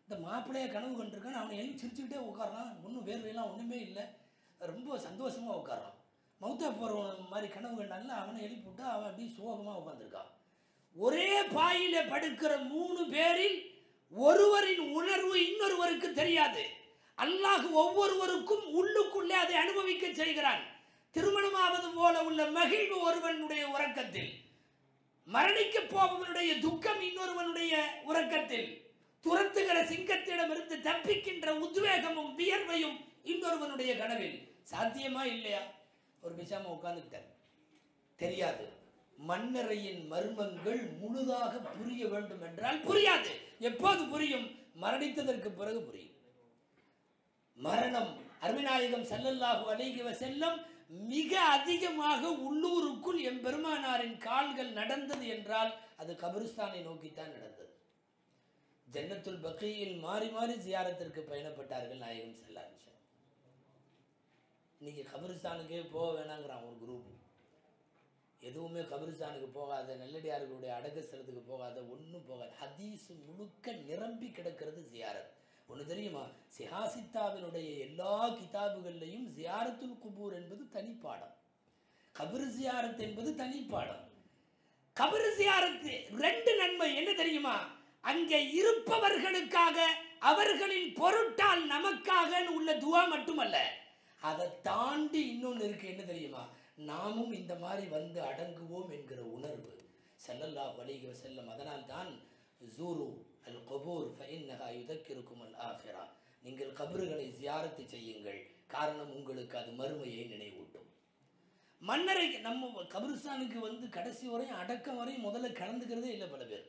இந்த மாப்பிள்ளைய கனவு கண்டிருக்கான் அவனை எழுதி சிரிச்சுக்கிட்டே உட்காரான் ஒன்றும் வேர்வையெல்லாம் ஒன்றுமே இல்லை ரொம்ப சந்தோஷமாக உட்காரான் மௌத்தா போகிறவன் மாதிரி கனவு கண்டான்ல அவனை எழுப்பி விட்டா அவன் அப்படியே சோகமாக உட்காந்துருக்கான் ஒரே பாயில படுக்கிற மூணு பேரில் ஒருவரின் உணர்வு இன்னொருவருக்கு தெரியாது அல்லாஹ் ஒவ்வொருவருக்கும் உள்ளுக்குள்ளே அதை அனுபவிக்க செய்கிறான் திருமணமாவது போல உள்ள மகிழ்வு ஒருவனுடைய உறக்கத்தில் மரணிக்க போபவனுடைய துக்கம் இன்னொருவனுடைய உறக்கத்தில் துரத்துகிற சிங்கத்திடமிருந்து தப்பிக்கின்ற உத்வேகமும் வியர்வையும் இன்னொருவனுடைய கனவில் சாத்தியமா இல்லையா ஒரு பிசாம உட்கார்ந்துக்கிட்டார் தெரியாது மண்ணறையின் மர்மங்கள் முழுதாக புரிய வேண்டும் என்றால் புரியாது எப்போது புரியும் மரணித்ததற்கு பிறகு புரியும் மரணம் அருமைநாயகம் ஸல்லல்லாஹு அலைஹி வஸல்லம் மிக அதிகமாக உள்ளூருக்குள் எம்பெருமானாரின் கால்கள் நடந்தது என்றால் அது கபிரிஸ்தானை நோக்கித்தான் நடந்தது ஜன்னத்துல் பக்கியில் மாறி மாறி ஜியாரத்திற்கு பயணப்பட்டார்கள் நாயகம் ஸல்லல்லாஹு அலைஹி வஸல்லம் இன்னைக்கு கபிரிஸ்தானுக்கே போக வேணாங்கிறான் ஒரு குரூப் எதுவுமே கபிரிஸ்தானுக்கு போகாத நல்லடியார்களுடைய அடக்க ஸ்தலத்துக்கு போகாத ஒன்றும் போகாது ஹதீஸ் முழுக்க நிரம்பி கிடக்கிறது ஜியாரத் ஒன்று தெரியுமா சிஹாசித்தாவினுடைய எல்லா கிதாபுகள்லையும் ஜியாரத்துல் குபூர் என்பது தனிப்பாடம் கபிர் ஜியாரத் என்பது தனிப்பாடம் கபிர் ஜியாரத்து ரெண்டு நன்மை என்ன தெரியுமா அங்கே இருப்பவர்களுக்காக அவர்களின் பொருட்டால் நமக்காக உள்ள துவா மட்டுமல்ல அதை தாண்டி இன்னொன்று இருக்கு என்ன தெரியுமா நாமும் இந்த மாதிரி வந்து அடங்குவோம் என்கிற உணர்வு ஸல்லல்லாஹு அலைஹி வஸல்லம் அதனால் தான் ஜூரு அல் கபூர் ஃபஇன்னஹா யுதக்கிருக்கும் அல் ஆஃபிரா நீங்கள் கபறுகளை ஜியாரத்து செய்யுங்கள் காரணம் உங்களுக்கு அது மறுமையை நினைவூட்டும் மன்னரை நம்ம கபிரிஸ்தானுக்கு வந்து கடைசி வரையும் அடக்கம் வரையும் முதல்ல கலந்துக்கிறதே இல்லை பல பேர்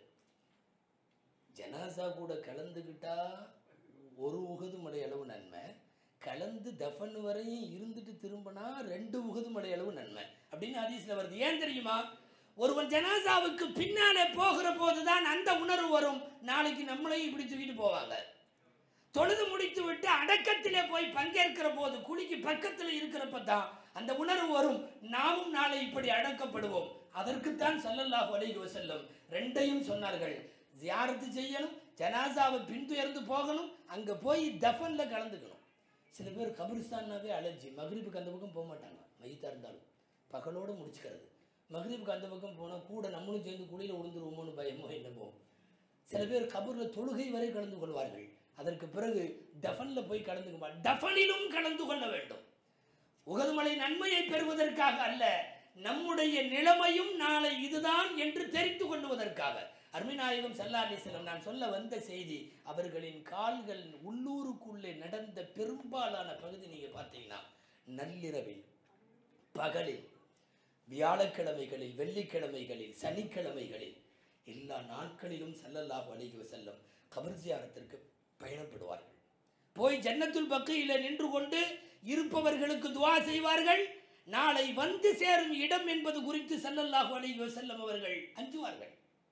ஜனாசா கூட கலந்துக்கிட்டா ஒரு உகது மடை அளவு நன்மை கலந்து தஃபன் வரையும் இருந்துட்டு திரும்பினா ரெண்டு உகது மடை அளவு நன்மை அப்படின்னு ஹதீஸ்ல வருது ஏன் தெரியுமா ஒருவன் ஜனாசாவுக்கு பின்னாலே போகிற போதுதான் அந்த உணர்வு வரும் நாளைக்கு நம்மளையும் இப்படி தூக்கிட்டு போவாங்க தொழுது முடித்து விட்டு அடக்கத்திலே போய் பங்கேற்கிற போது குழிக்கு பக்கத்தில் இருக்கிறப்ப தான் அந்த உணர்வு வரும் நாமும் நாளை இப்படி அடக்கப்படுவோம் அதற்குத்தான் ஸல்லல்லாஹு அலைஹி வஸல்லம் ரெண்டையும் சொன்னார்கள் ஜியாரத்து செய்யணும் ஜனாசாவை பின்துயர்ந்து போகணும் அங்கே போய் தஃபன்ல கலந்துக்கணும் சில பேர் கபிரிஸ்தான்னாவே அலர்ஜி மக்ரிபுக்கு அந்த பக்கம் போக மாட்டாங்க மைத்தா இருந்தாலும் பகலோடு முடிச்சுக்கிறது மக்ரிபுக்கு அந்த பக்கம் போனால் கூட நம்மளும் சேர்ந்து குழியில் விழுந்துருவோமோன்னு பயமோ என்னமோ சில பேர் கபூரில் தொழுகை வரை கலந்து கொள்வார்கள் அதற்கு பிறகு டஃபன்ல போய் கலந்துக்க மாட்டாங்க டஃபனிலும் கலந்து கொள்ள வேண்டும் உகதுமலை நன்மையை பெறுவதற்காக அல்ல நம்முடைய நிலைமையும் நாளை இதுதான் என்று தெரிந்து கொள்வதற்காக அருமைநாயகம் சல்லா அலிஸ்லம் நான் சொல்ல வந்த செய்தி அவர்களின் கால்கள் உள்ளூருக்குள்ளே நடந்த பெரும்பாலான பகுதி நீங்க பார்த்தீங்கன்னா நள்ளிரவில் பகலில் வியாழக்கிழமைகளில் வெள்ளிக்கிழமைகளில் சனிக்கிழமைகளில் எல்லா நாட்களிலும் ஸல்லல்லாஹு அலைஹி வஸல்லம் கபர் ஜியாரத்திற்கு பயணப்படுவார்கள் போய் ஜன்னத்துல் பக்கையில நின்று கொண்டு இருப்பவர்களுக்கு துவா செய்வார்கள் நாளை வந்து சேரும் இடம் என்பது குறித்து ஸல்லல்லாஹு அலைஹி வஸல்லம் அவர்கள் அஞ்சுவார்கள்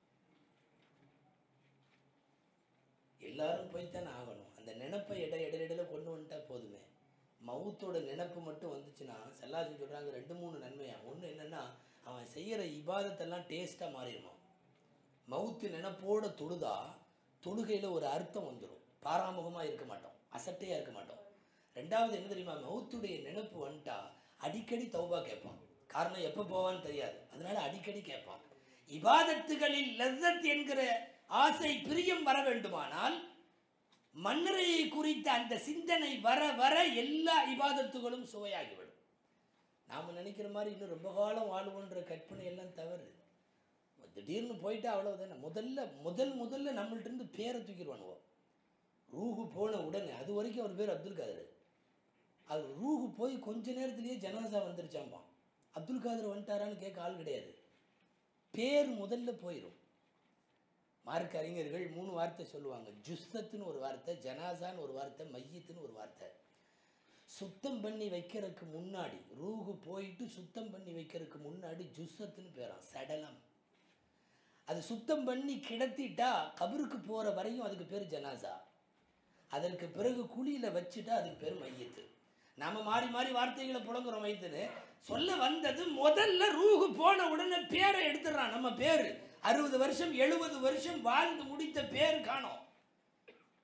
எல்லாரும் போய்த்தானே ஆகணும் அந்த நினப்பை இட இடையில கொண்டு வந்துட்டா போதுமே மவுத்தோட நினப்பு மட்டும் வந்துச்சுன்னா சல்லாசி சொல்கிறாங்க ரெண்டு மூணு நன்மையா ஒன்று என்னன்னா அவன் செய்கிற இபாதத்தெல்லாம் டேஸ்ட்டாக மாறிடுமா மவுத்து நினப்போட தொழுதா தொழுகையில் ஒரு அர்த்தம் வந்துடும் பாராமுகமாக இருக்க மாட்டோம் அசட்டையாக இருக்க மாட்டோம் ரெண்டாவது என்ன தெரியுமா மவுத்துடைய நினப்பு வந்துட்டா அடிக்கடி தௌபா கேட்பான் காரணம் எப்போ போவான்னு தெரியாது அதனால அடிக்கடி கேட்பான் இபாதத்துகளில் லzzத் என்கிற ஆசை பிரியம் வர வேண்டுமானால் மன்னரையை குறித்த அந்த சிந்தனை வர வர எல்லா இபாதத்துகளும் சுவையாகிவிடும் நாம் நினைக்கிற மாதிரி இன்னும் ரொம்ப காலம் வாழ்வோன்ற கற்பனை எல்லாம் தவறு திடீர்னு போயிட்டு அவ்வளவுதானே முதல்ல முதல் முதல்ல நம்மள்ட்ட இருந்து பேரை தூக்கிடுவானுவோம் ரூஹு போன உடனே அது வரைக்கும் அவர் பேர் அப்துல் காதர் அது ரூஹு போய் கொஞ்ச நேரத்திலேயே ஜனாசா வந்துருச்சாம்பான் அப்துல் காதர் வந்துட்டாரான்னு கேட்க ஆள் கிடையாது பேர் முதல்ல போயிடும் மார்க்க அறிஞர்கள் மூணு வார்த்தை சொல்லுவாங்க ஜுஸ்தத்துன்னு ஒரு வார்த்தை ஜனாசான்னு ஒரு வார்த்தை மையத்துன்னு ஒரு வார்த்தை சுத்தம் பண்ணி வைக்கிறதுக்கு முன்னாடி ரூஹு போயிட்டு சுத்தம் பண்ணி வைக்கிறதுக்கு முன்னாடி ஜுஸ்ஸத்துன்னு பேராம் சடலம் அது சுத்தம் பண்ணி கிடத்திட்டா கபருக்கு போகிற வரையும் அதுக்கு பேர் ஜனாசா அதற்கு பிறகு குழியில் வச்சுட்டா அதுக்கு பேர் மையத்து நாம மாறி மாறி வார்த்தைகளை புழங்குறோம் மையத்துன்னு சொல்ல வந்தது முதல்ல ரூஹு போன உடனே பேரை எடுத்துடுறான் நம்ம பேர் அறுபது வருஷம் எழுபது வருஷம் வாழ்ந்து முடித்த பேர் காணோம்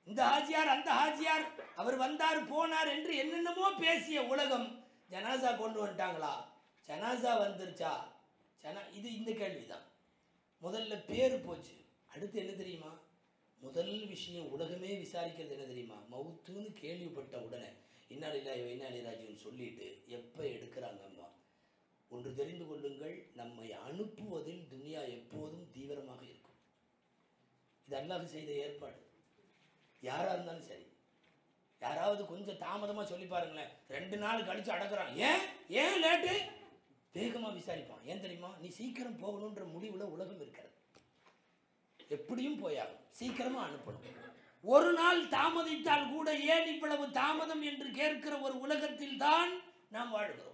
இந்த ஹாஜியார் அந்த ஹாஜியார் அவர் வந்தார் போனார் என்று என்னென்னமோ பேசிய உலகம் ஜனாசா கொண்டு வந்துட்டாங்களா ஜனாசா வந்துருச்சா ஜனா இது இந்த கேள்விதான் முதல்ல பேர் போச்சு அடுத்து என்ன தெரியுமா முதல் விஷயம் உலகமே விசாரிக்கிறது என்ன தெரியுமா மவுத்துன்னு கேள்விப்பட்ட உடனே இன்னாலில்லா இன்னாலி ராஜுன்னு சொல்லிட்டு எப்போ எடுக்கிறாங்கம்மா ஒன்று தெரிந்து கொள்ளுங்கள் நம்மை அனுப்புவதில் துனியா எப்போதும் தீவிரமாக இருக்கும் இது அல்லாஹ் செய்த ஏற்பாடு யாராக இருந்தாலும் சரி யாராவது கொஞ்சம் தாமதமாக சொல்லி பாருங்களேன் ரெண்டு நாள் கழிச்சு அடக்குறான் ஏன் ஏன் லேட்டு வேகமாக விசாரிப்பான் ஏன் தெரியுமா நீ சீக்கிரம் போகணுன்ற முடிவில் உலகம் இருக்கிறது எப்படியும் போயாகும் சீக்கிரமா அனுப்பணும் ஒரு நாள் தாமதித்தால் கூட ஏன் இவ்வளவு தாமதம் என்று கேட்கிற ஒரு உலகத்தில் தான் நாம் வாழ்கிறோம்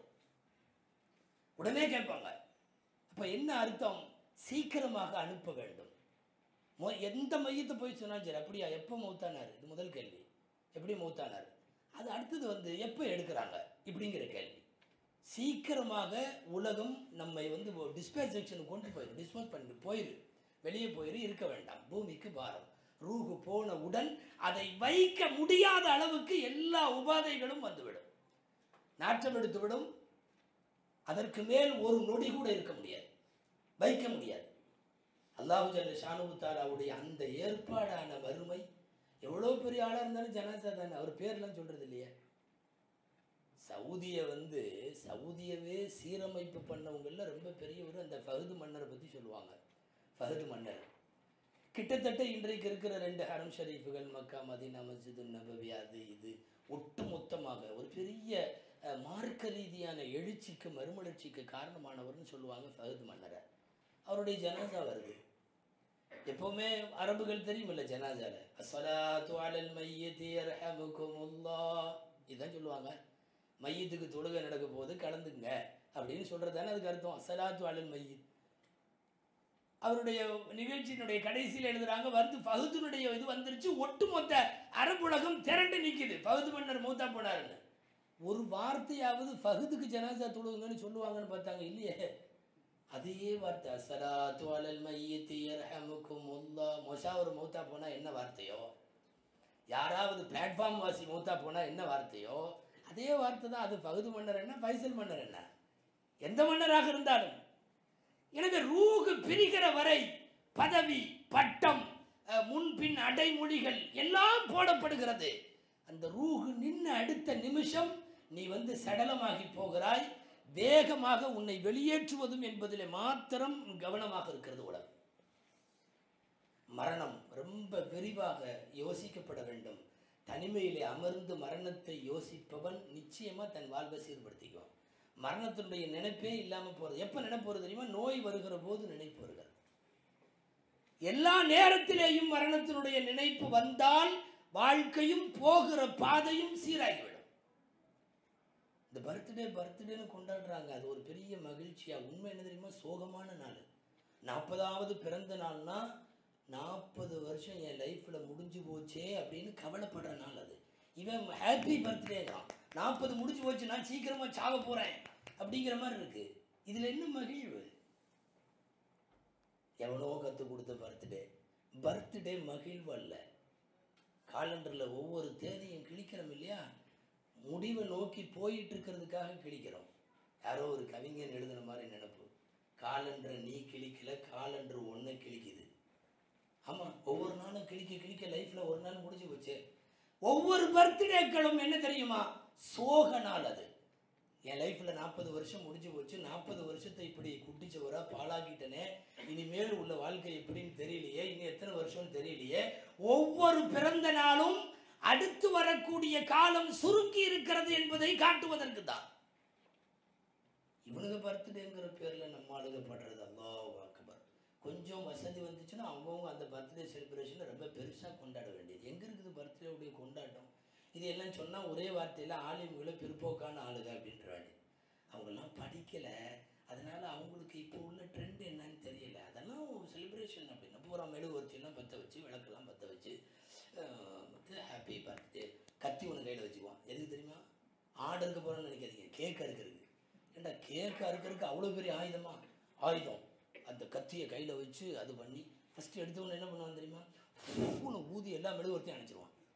உடனே கேட்பாங்க அப்ப என்ன அர்த்தம் சீக்கிரமாக அனுப்ப வேண்டும் மொ- எந்த மையத்தை போய் சொன்னாலும் சரி அப்படியா எப்போ மௌத்தானார் இது முதல் கேள்வி எப்படி மௌத்தானார் அது அடுத்தது வந்து எப்போ எடுக்கிறாங்க இப்படிங்கிற கேள்வி சீக்கிரமாக உலகம் நம்மை வந்து டிஸ்பேச் செக்ஷனுக்கு கொண்டு போயிரு டிஸ்போஸ் பண்ணிட்டு போயிரு வெளியே போயிரு இருக்க வேண்டாம் பூமிக்கு பாரம் ரூஹு போனவுடன் அதை வைக்க முடியாத அளவுக்கு எல்லா உபாதைகளும் வந்துவிடும் நாற்றம் எடுத்துவிடும் அதற்கு மேல் ஒரு நொடி கூட இருக்க முடியாது வைக்க முடியாது அல்லாஹு ஜல்ல ஷானு தாலாவுடைய அந்த ஏற்பாடான வறுமை எவ்வளோ பெரிய ஆளாக இருந்தாலும் ஜனாசா தானே அவர் பேர்லாம் சொல்கிறது இல்லையே சவுதியை வந்து சவுதியவே சீரமைப்பு பண்ணவங்களில் ரொம்ப பெரியவர் அந்த ஃபஹது மன்னரை பற்றி சொல்லுவாங்க ஃபஹது மன்னர் கிட்டத்தட்ட இன்றைக்கு இருக்கிற ரெண்டு ஹரம் ஷரீஃபுகள் மக்கா மதீனா மஸ்ஜிது நபவி அது இது ஒட்டு மொத்தமாக ஒரு பெரிய அஹ், மார்க்க ரீதியான எழுச்சிக்கு மறுமலர்ச்சிக்கு காரணமானவர்னு சொல்லுவாங்க ஃபஹது மன்னரை அவருடைய ஜனாசா வருது எப்பவுமே அரபுகள் தெரியுமில்ல ஜனாசால அஸ்ஸலாத்து அலல் மையத்தி யர்ஹமுகுமுல்லாஹ் இதான் சொல்லுவாங்க மையத்துக்கு தொழுகை நடக்க போது கலந்துங்க அப்படின்னு சொல்றது தானே அதுக்கு அர்த்தம் அஸ்ஸலாத்து அலல் மையத் அவருடைய நிகழ்ச்சியினுடைய கடைசியில் எழுதுறாங்க வந்து பகுதினுடைய இது வந்துருச்சு ஒட்டுமொத்த அரபுலகம் திரண்டு நிக்குது பகுது மன்னர் மூத்தா போனாருன்னு ஒரு வார்த்தையாவது ஃபகுதுக்கு ஜனாசா தொழுவுங்கன்னு சொல்லுவாங்கன்னு பார்த்தாங்க இல்லையே அதே வார்த்தை அஸ்ஸலாத்து அலல் மையத்தி யர்ஹமுகுமுல்லாஹ் மொஷா ஒரு மௌத்தா போனா என்ன வார்த்தையோ யாராவது பிளாட்ஃபார்ம் வாசி மௌத்தா போனா என்ன வார்த்தையோ அதே வார்த்தை தான் அது பகுது மன்னர் என்ன ஃபைசல் மன்னர் என்ன எந்த மன்னராக இருந்தாலும் எனவே ரூகு பிரிகிற வரை பதவி பட்டம் அஹ், முன்பின் அடைமொழிகள் எல்லாம் போடப்படுகிறது அந்த ரூகு நின்ன அடுத்த நிமிஷம் நீ வந்து சடலமாகி போகிறாய் வேகமாக உன்னை வெளியேற்றுவதும் என்பதிலே மாத்திரம் கவனமாக இருக்கிறது உலகம் மரணம் ரொம்ப விரிவாக யோசிக்கப்பட வேண்டும் தனிமையிலே அமர்ந்து மரணத்தை யோசிப்பவன் நிச்சயமா தன் வாழ்வை சீர்படுத்திக்குவான் மரணத்தினுடைய நினைப்பே இல்லாம போறது எப்ப நினைப்பு வருது தெரியுமா நோய் வருகிற போது நினைப்பு வருகிறது எல்லா நேரத்திலேயும் மரணத்தினுடைய நினைப்பு வந்தால் வாழ்க்கையும் போகிற பாதையும் சீராகிவிடும் இந்த பர்த்டே பர்த்டேன்னு கொண்டாடுறாங்க அது ஒரு பெரிய மகிழ்ச்சியா உண்மை என்ன தெரியுமா சோகமான நாள் நாற்பதாவது பிறந்த நாள்னா நாற்பது வருஷம் என் லைஃப்பில் முடிஞ்சு போச்சே அப்படின்னு கவலைப்படுற நாள் அது இவன் ஹாப்பி பர்த்டே தான் நாற்பது முடிஞ்சு போச்சு நான் சீக்கிரமா சாவ போறேன் அப்படிங்கிற மாதிரி இருக்கு இதுல என்ன மகிழ்வு எவனோ கற்றுக் கொடுத்த பர்த்டே பர்த்டே மகிழ்வு அல்ல காலண்டரில் ஒவ்வொரு தேதியும் கிழிக்கிறோம் இல்லையா முடிவை நோக்கி போயிட்டு இருக்கிறதுக்காக கிழிக்கிறோம் யாரோ ஒரு கவிஞன் எழுதின மாதிரி நினைப்பு காலண்டரை நீ கிழிக்கல காலண்டர் ஒன்றை கிழிக்குது ஆமாம் ஒவ்வொரு நாளும் கிழிக்க கிழிக்க லைஃப்பில் ஒரு நாள் முடிஞ்சு போச்சு ஒவ்வொரு பர்த்டேக்களும் என்ன தெரியுமா சோக நாள் அது என் லைஃப்பில் நாற்பது வருஷம் முடிஞ்சு போச்சு நாற்பது வருஷத்தை இப்படி குட்டிச்சவரா பாழாக்கிட்டனே இனிமேல் உள்ள வாழ்க்கை எப்படின்னு தெரியலையே இனி எத்தனை வருஷம்னு தெரியலையே ஒவ்வொரு பிறந்த நாளும் அடுத்து வரக்கூடிய காலம் சுருங்கி இருக்கிறது என்பதை காட்டுவதற்கு தான் இவனுக்கு பர்த்டேங்கிற பேரில் நம்ம ஆளுக படுறது அல்லாஹ் அக்பர் கொஞ்சம் வசதி வந்துச்சுன்னா அவங்கவுங்க அந்த பர்த்டே செலிப்ரேஷனை ரொம்ப பெருசாக கொண்டாட வேண்டியது எங்கே இருக்குது பர்த்டேவுடைய கொண்டாட்டம் இது எல்லாம் சொன்னால் ஒரே வார்த்தையில் ஆலிம்களை பிற்போக்கான ஆளுக அப்படின்ற வேண்டியது அவங்கெல்லாம் படிக்கலை அதனால அவங்களுக்கு இப்போ உள்ள ட்ரெண்ட் என்னன்னு தெரியல அதெல்லாம் ஒரு செலிப்ரேஷன் அப்படின்னா பூரா மெழுகுவர்த்தியெல்லாம் பற்ற வச்சு விளக்கெல்லாம் பற்ற வச்சு ஹாப்பி பர்த்டே கத்தி ஒன்று கையில் வச்சுக்குவான் எதுக்கு தெரியுமா ஆடு இருக்க போகிறோன்னு நினைக்காதீங்க கேக் அறுக்கிறதுக்கு ஏண்டா கேக் அறுக்கிறதுக்கு அவ்வளோ பெரிய ஆயுதமா ஆயுதம் அந்த கத்தியை கையில் வச்சு அது பண்ணி ஃபஸ்ட்டு எடுத்தவொன்னு என்ன பண்ணுவான் தெரியுமா ஃபூன்னு ஊதி எல்லா மெழுகுவர்த்தியும் அணைச்சிருவான்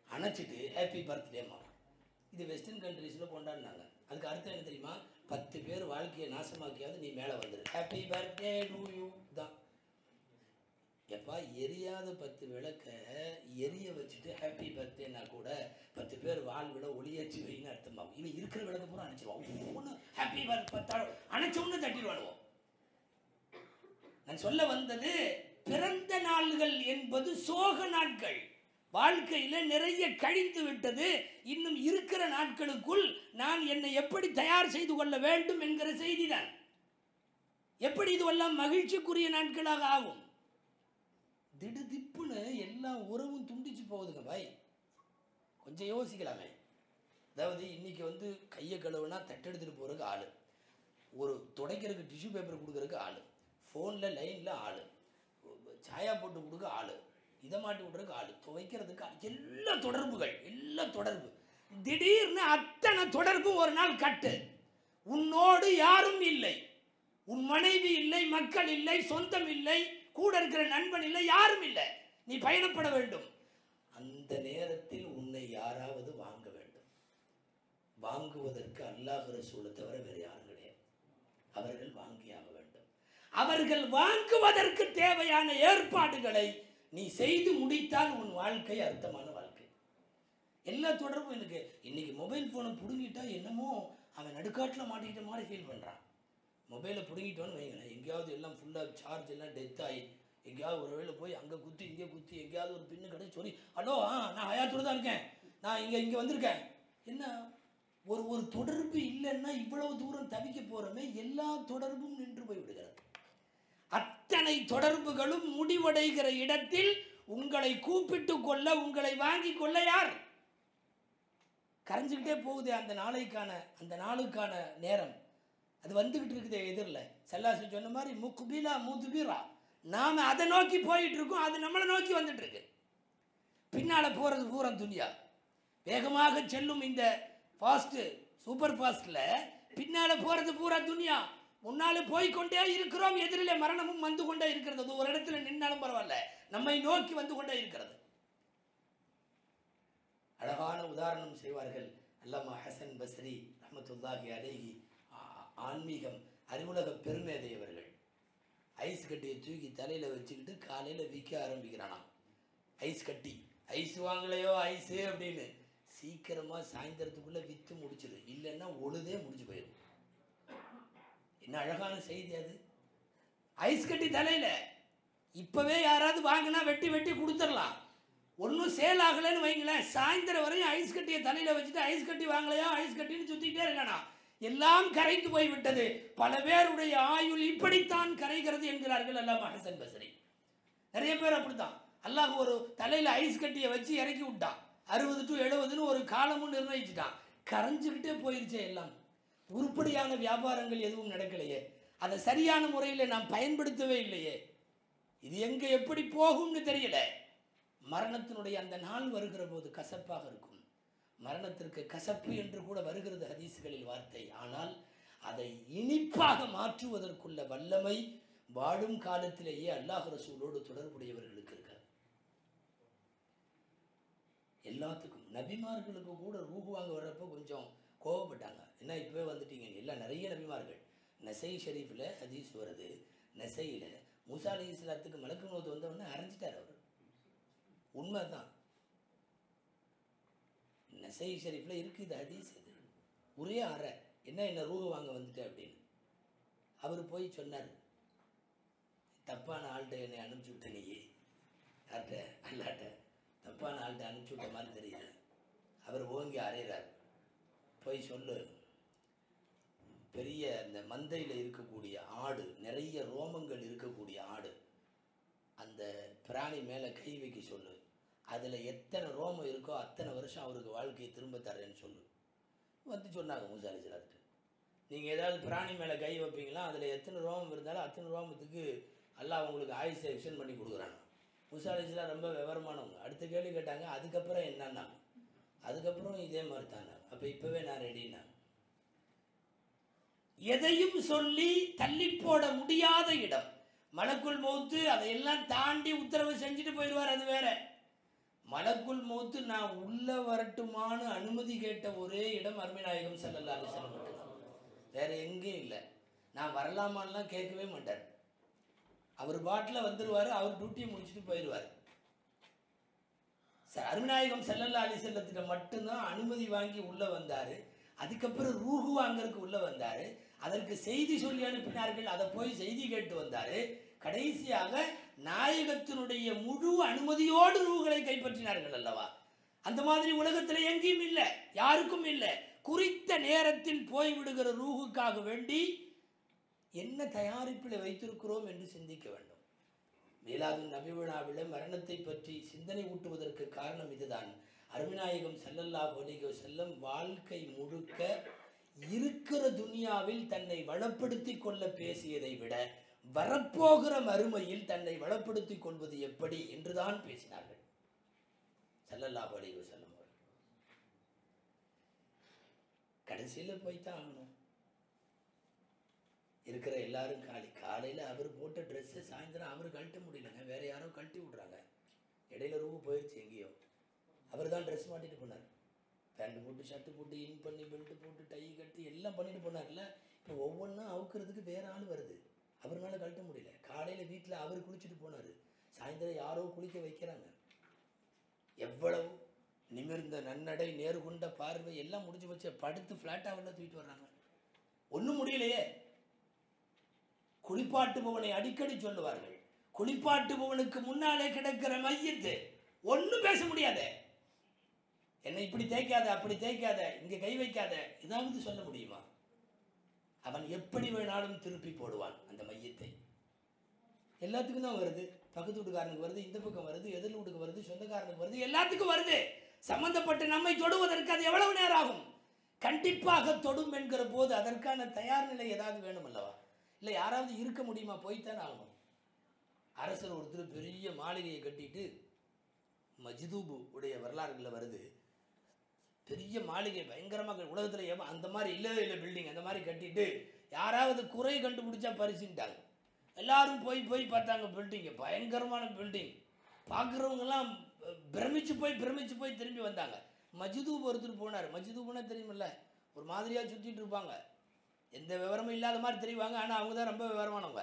அணைச்சிட்டு ஹாப்பி பர்த்டே மாறும் இது வெஸ்டர்ன் கண்ட்ரீஸில் கொண்டாடினாங்க அதுக்கு அர்த்தம் என்ன தெரியுமா பத்து பேர் வாழ்க்கையை நாசமாக்கியாவது நீ மேலே வந்துரு ஹாப்பி பர்த்டே டு யூ தான் எப்பா எரியாத பத்து விளக்க எரிய வச்சுட்டு ஹாப்பி பர்த்டேனா கூட பத்து பேர் வாழ்விட ஒளியேற்றி வைன்னு அர்த்தமாகும் இவன் இருக்கிற விளக்க பூரா அணைச்சிருவான் ஒன்று ஹாப்பி பர்த் பத்தாலும் அணைச்ச ஒன்று தட்டிடுவானுவோம் நான் சொல்ல வந்தது பிறந்த நாள்கள் என்பது சோக நாட்கள் வாழ்க்கையில நிறைய கழிந்து விட்டது இன்னும் இருக்கிற நாட்களுக்குள் நான் என்னை எப்படி தயார் செய்து கொள்ள வேண்டும் என்கிற செய்திதான் எப்படி இதுவெல்லாம் மகிழ்ச்சிக்குரிய நாட்களாக ஆகும் திடுதிப்புன்னு எல்லா உறவும் துண்டிச்சு போகுதுங்க பாய் கொஞ்சம் யோசிக்கலாமே அதாவது இன்னைக்கு வந்து கையை கழுவுனா தட்டெடுத்துட்டு போகிறதுக்கு ஆள் ஒரு துடைக்கிறதுக்கு டிஷ்யூ பேப்பர் கொடுக்கறதுக்கு ஆள் ஃபோனில் லைனில் ஆள் சாயா போட்டு கொடுக்க ஆள் இதை மாட்டி விட்றதுக்கு ஆள் துவைக்கிறதுக்கு ஆள் எல்லா தொடர்புகள் எல்லா தொடர்பு திடீர்னு அத்தனை தொடர்பும் ஒரு நாள் கட்டு உன்னோடு யாரும் இல்லை உன் மனைவி இல்லை மக்கள் இல்லை சொந்தம் இல்லை கூட இருக்கிற நண்பன் இல்லை யாரும் இல்லை நீ பயணப்பட வேண்டும் அந்த நேரத்தில் உன்னை யாராவது வாங்க வேண்டும் வாங்குவதற்கு அல்லாஹ் ரசூலை தவிர வேறு யாரும் கிடையாது அவர்கள் வாங்கியாக வேண்டும் அவர்கள் வாங்குவதற்கு தேவையான ஏற்பாடுகளை நீ செய்து முடித்தால் உன் வாழ்க்கை அர்த்தமான வாழ்க்கை எல்லா தொடர்பும் எனக்கு இன்னைக்கு மொபைல் ஃபோனை பிடுங்கிட்டா என்னமோ அவன் நடுக்காட்டில் மாட்டிக்கிட்ட மாதிரி ஃபீல் பண்ணுறான் மொபைலை பிடுங்கிட்டோன்னு வைங்களேன் எங்கேயாவது எல்லாம் ஃபுல்லாக சார்ஜ் எல்லாம் டெத் ஆகி எங்கேயாவது ஒரு வேளை போய் அங்கே குத்தி இங்கே குத்தி எங்கேயாவது ஒரு பின்னு கிடைச்சி சொல்லி ஹலோ ஆ நான் ஹயாத்தோடு தான் இருக்கேன் நான் இங்கே இங்கே வந்திருக்கேன் என்ன ஒரு ஒரு தொடர்பு இல்லைன்னா இவ்வளவு தூரம் தவிக்க போகிறோமே எல்லா தொடர்பும் நின்று போய் விடுகிறது அத்தனை தொடர்புகளும் முடிவடைகிற இடத்தில் உங்களை கூப்பிட்டு கொள்ள உங்களை வாங்கி கொள்ள யார் கரைஞ்சிக்கிட்டே போகுதே அந்த நாளைக்கான அந்த நாளுக்கான நேரம் அது வந்துகிட்டு இருக்குது எதிரில் செல்லாசி சொன்ன மாதிரி முக்குபீலா முதுபீரா நாம அதை நோக்கி போயிட்டு இருக்கோம் அது நம்மளை நோக்கி வந்துட்டு இருக்கு பின்னால போறது பூரா துனியா வேகமாக செல்லும் இந்த ஃபாஸ்ட் சூப்பர் ஃபாஸ்ட்ல பின்னால போறது பூரா துனியா முன்னால போய்க்கொண்டே இருக்கிறோம் எதிரிலே மரணமும் வந்து கொண்டே இருக்கிறது அது ஒரு இடத்துல நின்னாலும் பரவாயில்ல நம்மை நோக்கி வந்து கொண்டே இருக்கிறது அழகான உதாரணம் செய்வார்கள் அல்லாமா ஹசன் பஸ்ரி ரஹமத்துல்லாஹி அலைஹி ஆ- ஆன்மீகம் அறிவுலக பெருமேதை அவர்கள் ஐஸ் கட்டியை தூக்கி தலையில் வச்சுக்கிட்டு காலையில் விற்க ஆரம்பிக்கிறானாம் ஐஸ் கட்டி ஐஸ் வாங்கலையோ ஐஸு அப்படின்னு சீக்கிரமாக சாயந்தரத்துக்குள்ளே விற்று முடிச்சிடு இல்லைன்னா ஒழுதே முடிஞ்சு போயிடும் என்ன அழகான செய்தி அது ஐஸ் கட்டி தலையில் இப்போவே யாராவது வாங்கினா வெட்டி வெட்டி கொடுத்துடலாம் ஒன்றும் சேல் ஆகலைன்னு வைங்களேன் சாயந்தரம் வரையும் ஐஸ் கட்டியை தலையில் வச்சுட்டு ஐஸ் கட்டி வாங்கலையா ஐஸ் கட்டின்னு சுற்றிக்கிட்டே இருக்கானா எல்லாம் கரைந்து போய் விட்டது பல பேருடைய ஆயுள் இப்படித்தான் கரைகிறது என்கிறார்கள் அல்லாம ஹசன் பசரி நிறைய பேர் அப்படித்தான் அல்லாஹ் ஒரு தலையில் ஐஸ் கட்டியை வச்சு இறக்கி விட்டான் அறுபது டு எழுபதுன்னு ஒரு காலமும் நிர்ணயிச்சுட்டான் கரைஞ்சுக்கிட்டே போயிருச்சே எல்லாம் உருப்படியான வியாபாரங்கள் எதுவும் நடக்கலையே அதை சரியான முறையில் நாம் பயன்படுத்தவே இல்லையே இது எங்க எப்படி போகும்னு தெரியல மரணத்தினுடைய அந்த நாள் வருகிற போது கசப்பாக இருக்கும் மரணத்திற்கு கசப்பு என்று கூட வருகிறது ஹதீஸ்களில் வார்த்தை ஆனால் அதை இனிப்பாக மாற்றுவதற்குள்ள வல்லமை வாழும் காலத்திலேயே அல்லாஹ் ரசூலோடு தொடர்புடையவர்களுக்கு இருக்கிறது எல்லாத்துக்கும் நபிமார்களுக்கு கூட ரூஹு வாங்க வர்றப்போ கொஞ்சம் கோவப்பட்டாங்க என்ன இப்போவே வந்துட்டீங்க எல்லாம் நிறைய நபிமார்கள் நசை ஷெரீஃபில் ஹதீஸ் வருது நசையில் மூசா அலி இஸ்லாத்துக்கு மலக்கு மௌத் வந்த உடனே அரைஞ்சிட்டார் அவர் உண்மைதான் நசை ஷெரீஃபில் இருக்குது இது ஹதீஸ் இது ஒரே அறை என்ன என்ன ரூஹு வாங்க வந்துட்டேன் அப்படின்னு அவர் போய் சொன்னார் தப்பான ஆள்கிட்ட என்னை அனுப்பிச்சு விட்ட நீ யார்கிட்ட அல்லாட்ட தப்பான ஆள்கிட்ட அனுப்பிச்சு விட்ட மாதிரி தெரியுது அவர் ஓங்கி அறையிறார் போய் சொல்லு பெரிய அந்த மந்தையில் இருக்கக்கூடிய ஆடு நிறைய ரோமங்கள் இருக்கக்கூடிய ஆடு அந்த பிராணி மேலே கை வைக்க சொல்லு அதில் எத்தனை ரோமம் இருக்கோ அத்தனை வருஷம் அவருக்கு வாழ்க்கையை திரும்ப தர்றேன்னு சொல்லு வந்து சொன்னாங்க மூசா அலிஸ்லாத்துட்டு நீங்கள் ஏதாவது பிராணி மேலே கை வைப்பீங்களா அதில் எத்தனை ரோமம் இருந்தாலும் அத்தனை ரோமத்துக்கு அல்லாஹ் உங்களுக்கு ஆயுசை எக்ஸ்டெண்ட் பண்ணி கொடுக்குறாங்க மூசா அலிஸ்லாம் ரொம்ப விவரமானவங்க அடுத்த கேள்வி கேட்டாங்க அதுக்கப்புறம் என்னன்னாங்க அதுக்கப்புறம் இதே மாதிரி தாங்க அப்போ இப்போவே நான் ரெடின்னாங்க எதையும் சொல்லி தள்ளி போட முடியாத இடம் மலக்குள் மௌத்து அதையெல்லாம் தாண்டி உத்தரவு செஞ்சுட்டு போயிடுவார் அது வேற மலக்குள் மௌத்து நான் உள்ள வரட்டுமான்னு அனுமதி கேட்ட ஒரே இடம் அருமைநாயகம் ஸல்லல்லாஹு அலைஹி வஸல்லம் மட்டும்தான் வேற எங்கேயும் இல்லை நான் வரலாமான்லாம் கேட்கவே மாட்டார் அவர் பாட்டில் வந்துருவார் அவர் டியூட்டியை முடிச்சுட்டு போயிடுவார் ச- அருமநாயகம் ஸல்லல்லாஹு அலைஹி செல்லத்திட்ட மட்டும்தான் அனுமதி வாங்கி உள்ள வந்தாரு அதுக்கப்புறம் ரூஹு வாங்கறதுக்கு உள்ள வந்தாரு அதற்கு செய்தி சொல்லி அனுப்பினார்கள் அதை போய் செய்தி கேட்டு வந்தாரு கடைசியாக நாயகத்தினுடைய முழு அனுமதியோடு ரூகளை கைப்பற்றினார்கள் அல்லவா அந்த மாதிரி உலகத்தில் எங்கேயும் இல்லை யாருக்கும் இல்லை குறித்த நேரத்தில் போய் விடுகிற ரூஹுக்காக வேண்டி என்ன தயாரிப்பில் வைத்திருக்கிறோம் என்று சிந்திக்க வேண்டும் மீலாது நபி விழாவில் மரணத்தை பற்றி சிந்தனை ஊட்டுவதற்கு காரணம் இதுதான் அருமிநாயகம் ஸல்லல்லாஹு அலைஹி வஸல்லம் வாழ்க்கை முழுக்க இருக்கிற துனியாவில் தன்னை வளப்படுத்திக் கொள்ள பேசியதை விட வரப்போகிற மறுமையில் தன்னை வளப்படுத்திக் கொள்வது எப்படி என்றுதான் பேசினார்கள் ஸல்லல்லாஹு அலைஹி வஸல்லம் அவர்கள் கடைசியில் போய்த்தான் ஆகணும் இருக்கிற எல்லாரும் காலி காலையில் அவர் போட்ட ட்ரெஸ்ஸை சாயந்தரம் அவர் கழட்ட முடியலங்க வேற யாரோ கழட்டி விட்றாங்க இடையில ரூபு போயிடுச்சு எங்கேயோ அவர் தான் ட்ரெஸ் மாட்டிட்டு போனார் பேண்ட் போட்டு ஷர்ட்டு போட்டு இன் பண்ணி பெல்ட் போட்டு டை கட்டி எல்லாம் பண்ணிட்டு போனார்ல இப்போ ஒவ்வொன்றும் அவுக்கிறதுக்கு வேற ஆள் வருது அவர்னால கழட்ட முடியல காலையில் வீட்டில் அவர் குளிச்சுட்டு போனார் சாயந்தரம் யாரோ குளிக்க வைக்கிறாங்க எவ்வளவு நிமிர்ந்த நன்னடை நேர்கொண்ட பார்வை எல்லாம் முடிஞ்சு வச்சு படுத்து ஃப்ளாட்டாக உள்ள தூக்கிட்டு வர்றாங்க ஒன்றும் முடியலையே குளிப்பாட்டுபவனை அடிக்கடி சொல்லுவார்கள் குளிப்பாட்டுபவனுக்கு முன்னாலே கிடக்கிற மையத்து ஒன்றும் பேச முடியாதே என்னை இப்படி தேய்க்காத அப்படி தேய்க்காத இங்கே கை வைக்காத ஏதாவது சொல்ல முடியுமா அவன் எப்படி வேணாலும் திருப்பி போடுவான் அந்த மையத்தை எல்லாத்துக்கும் தான் வருது பக்கத்து வீட்டுக்காரனுக்கு வருது இந்த பக்கம் வருது எதிர் வீட்டுக்கு வருது சொந்தக்காரனுக்கு வருது எல்லாத்துக்கும் வருது சம்பந்தப்பட்டு நம்மை தொடுவதற்கு அது எவ்வளவு நேரம் ஆகும் கண்டிப்பாக தொடும் என்கிற போது அதற்கான தயார் நிலை ஏதாவது வேணும் அல்லவா இல்லை யாராவது இருக்க முடியுமா போய்த்தானே ஆகணும் அரசர் ஒருத்தர் பெரிய மாளிகையை கட்டிட்டு மஜ்தூபு உடைய வரலாறுகளில் வருது பெரிய மாளிகை பயங்கரமாக உலகத்தில் எவன் அந்த மாதிரி இல்லவே இல்லை பில்டிங் அந்த மாதிரி கட்டிட்டு யாராவது குறை கண்டுபிடிச்சா பரிசுட்டாங்க எல்லாரும் போய் போய் பார்த்தாங்க பில்டிங்கை பயங்கரமான பில்டிங் பார்க்குறவங்கெல்லாம் பிரமிச்சு போய் பிரமிச்சு போய் திரும்பி வந்தாங்க மஜ்தூப் ஒருத்தர் போனார் மஜ்தூப்னா தெரியுமில்ல ஒரு மாதிரியாக சுற்றிட்டு இருப்பாங்க எந்த விவரமும் இல்லாத மாதிரி தெரிவாங்க ஆனால் அவங்க தான் ரொம்ப விவரமானவங்க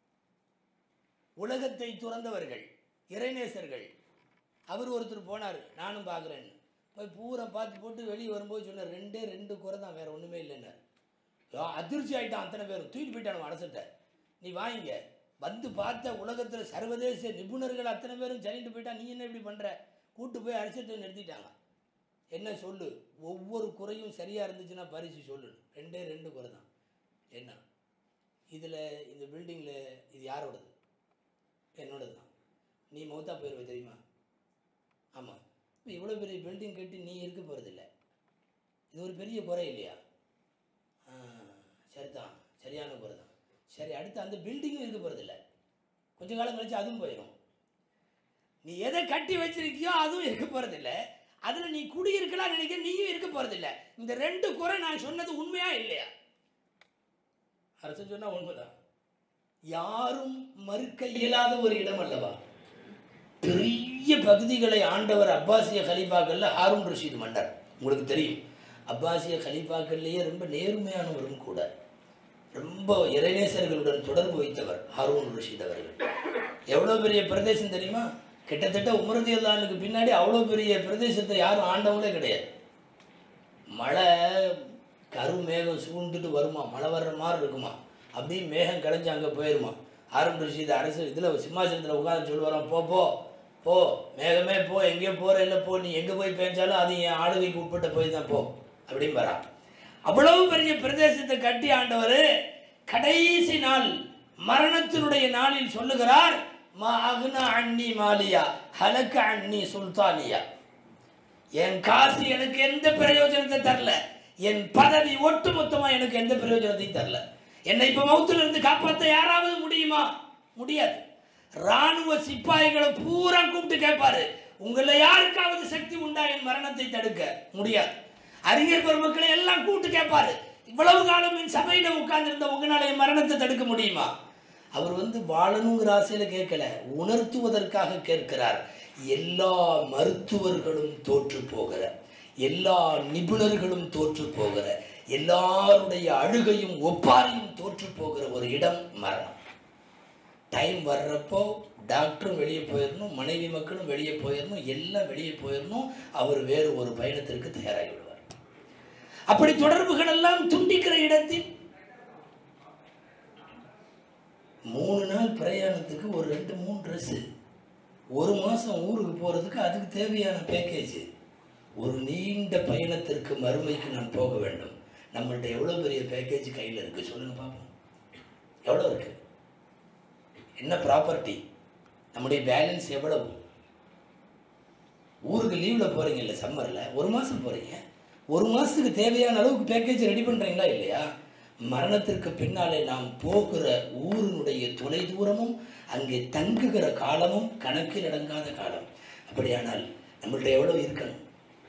உலகத்தை துறந்தவர்கள் இறைநேசர்கள் அவர் ஒருத்தர் போனார் நானும் பார்க்குறேன்னு போய் பூரா பார்த்து போட்டு வெளியே வரும்போது சொன்னார் ரெண்டே ரெண்டு குறை தான் வேறு ஒன்றுமே இல்லைன்னார் யோ, அதிர்ச்சி ஆயிட்டான் அத்தனை பேரும் தூக்கிட்டு போயிட்டான் அரசட்ட நீ வாங்கிங்க வந்து பார்த்த உலகத்தில் சர்வதேச நிபுணர்கள் அத்தனை பேரும் சரிட்டு போயிட்டா நீ என்ன இப்படி பண்ணுற கூட்டு போய் அரசத்தை நிறுத்திட்டாங்க என்ன சொல்லு ஒவ்வொரு குறையும் சரியாக இருந்துச்சுன்னா பரிசு சொல்லு ரெண்டே ரெண்டு குறை தான் என்ன இதில் இந்த பில்டிங்கில் இது யாரோடது என்னோடது தான் நீ மௌத்தா போயிருவ தெரியுமா ஆமாம் இப்போ இவ்வளோ பெரிய பில்டிங் கட்டி நீ இருக்க போகிறதில்ல இது ஒரு பெரிய குறை இல்லையா ஆ சரிதான் சரியான குறை தான் சரி அடுத்து அந்த பில்டிங்கும் இருக்க போகிறதில்ல கொஞ்ச காலம் கழிச்சு அதுவும் போயிடும் நீ எதை கட்டி வச்சிருக்கியோ அதுவும் இருக்க போகிறதில்ல அதில் நீ குடியிருக்கலாம் நினைக்கிற நீயும் இருக்க போகிறதில்ல இந்த ரெண்டு குறை நான் சொன்னது உண்மையா இல்லையா அரசு சொன்னா உண்மைதான் யாரும் மறுக்க இயலாத ஒரு இடம் அல்லவா பெரிய பகுதிகளை ஆண்டவர் அப்பாசிய கலீஃபாக்கள்ல ஹாரூன் ரஷீத் மன்னர் உங்களுக்கு தெரியும் அப்பாசிய கலீஃபாக்கள்லேயே ரொம்ப நேர்மையானவரும் கூட ரொம்ப இறைநேசர்களுடன் தொடர்பு வைத்தவர் ஹாரூன் ரஷீத் அவர்கள் எவ்வளோ பெரிய பிரதேசம் தெரியுமா கிட்டத்தட்ட உமரதி அல்லானுக்கு பின்னாடி அவ்வளோ பெரிய பிரதேசத்தை யாரும் ஆண்டவங்களே கிடையாது மழை கருமேகம் சூழ்ந்துட்டு வருமா மழை வர்ற மாதிரி இருக்குமா அப்படியே மேகம் கலைஞ்சு அங்கே போயிருமா ஆரம்ப ரஷீது அரசு இதில் சிம்மாசனத்தில் உட்காந்து சொல்லுவாராம் போ போ போ மேகமே போ எங்கேயோ போகிற இல்லை போ நீ எங்கே போய் பேஞ்சாலும் அது என் ஆளுகைக்கு உட்பட்ட போய் தான் போ அப்படின்னு வரா அவ்வளவு பெரிய பிரதேசத்தை கட்டி ஆண்டவர் கடைசி நாள் மரணத்தினுடைய நாளில் சொல்லுகிறார் மா அகுனா அன்னி மாலியா ஹலக்க அன்னி சுல்தானியா என் காசு எனக்கு எந்த பிரயோஜனத்தை தரல என் பதவி ஒட்டுமொத்தமா எனக்கு எந்த பிரயோஜனத்தையும் தரல என்னை இப்ப மௌத்துல இருந்து காப்பாற்ற யாராவது முடியுமா முடியாது ராணுவ சிப்பாய்களை பூரா கூப்பிட்டு கேட்பாரு உங்கள யாருக்காவது சக்தி உண்டா என் மரணத்தை தடுக்க முடியாது அறிஞர் பெருமக்களை எல்லாம் கூப்பிட்டு கேட்பாரு இவ்வளவு காலம் என் சபையில உட்கார்ந்திருந்த உங்களால என் மரணத்தை தடுக்க முடியுமா அவர் வந்து வாழணுங்கிற ஆசையில கேட்கல உணர்த்துவதற்காக கேட்கிறார் எல்லா மருத்துவர்களும் தோற்று போகிற எல்லா நிபுணர்களும் தோற்று போகிற எல்லாருடைய அழுகையும் ஒப்பாரியும் தோற்று போகிற ஒரு இடம் மரணம் டைம் வர்றப்போ டாக்டரும் வெளியே போயிடணும் மனைவி மக்களும் வெளியே போயிடணும் எல்லாம் வெளியே போயிடணும் அவர் வேறு ஒரு பயணத்திற்கு தயாராகி விடுவார் அப்படி தொடர்புகள் எல்லாம் துண்டிக்கிற இடத்தில் மூணு நாள் பிரயாணத்துக்கு ஒரு ரெண்டு மூணு ட்ரெஸ்ஸு ஒரு மாதம் ஊருக்கு போகிறதுக்கு அதுக்கு தேவையான பேக்கேஜ் ஒரு நீண்ட பயணத்திற்கு மறுமைக்கு நாம் போக வேண்டும் நம்மள்ட்ட எவ்வளோ பெரிய பேக்கேஜ் கையில் இருக்குது சொல்லுங்கள் பார்ப்போம் எவ்வளோ இருக்குது என்ன ப்ராப்பர்ட்டி நம்முடைய பேலன்ஸ் எவ்வளவு ஊருக்கு லீவில் போகிறீங்கல்ல சம்மரில் ஒரு மாதம் போகிறீங்க ஒரு மாதத்துக்கு தேவையான அளவுக்கு பேக்கேஜ் ரெடி பண்ணுறீங்களா இல்லையா மரணத்திற்கு பின்னாலே நாம் போகிற ஊரினுடைய தொலை தூரமும் அங்கே தங்குகிற காலமும் கணக்கில் அடங்காத காலம் அப்படியானால் நம்மள்ட்ட எவ்வளோ இருக்கணும்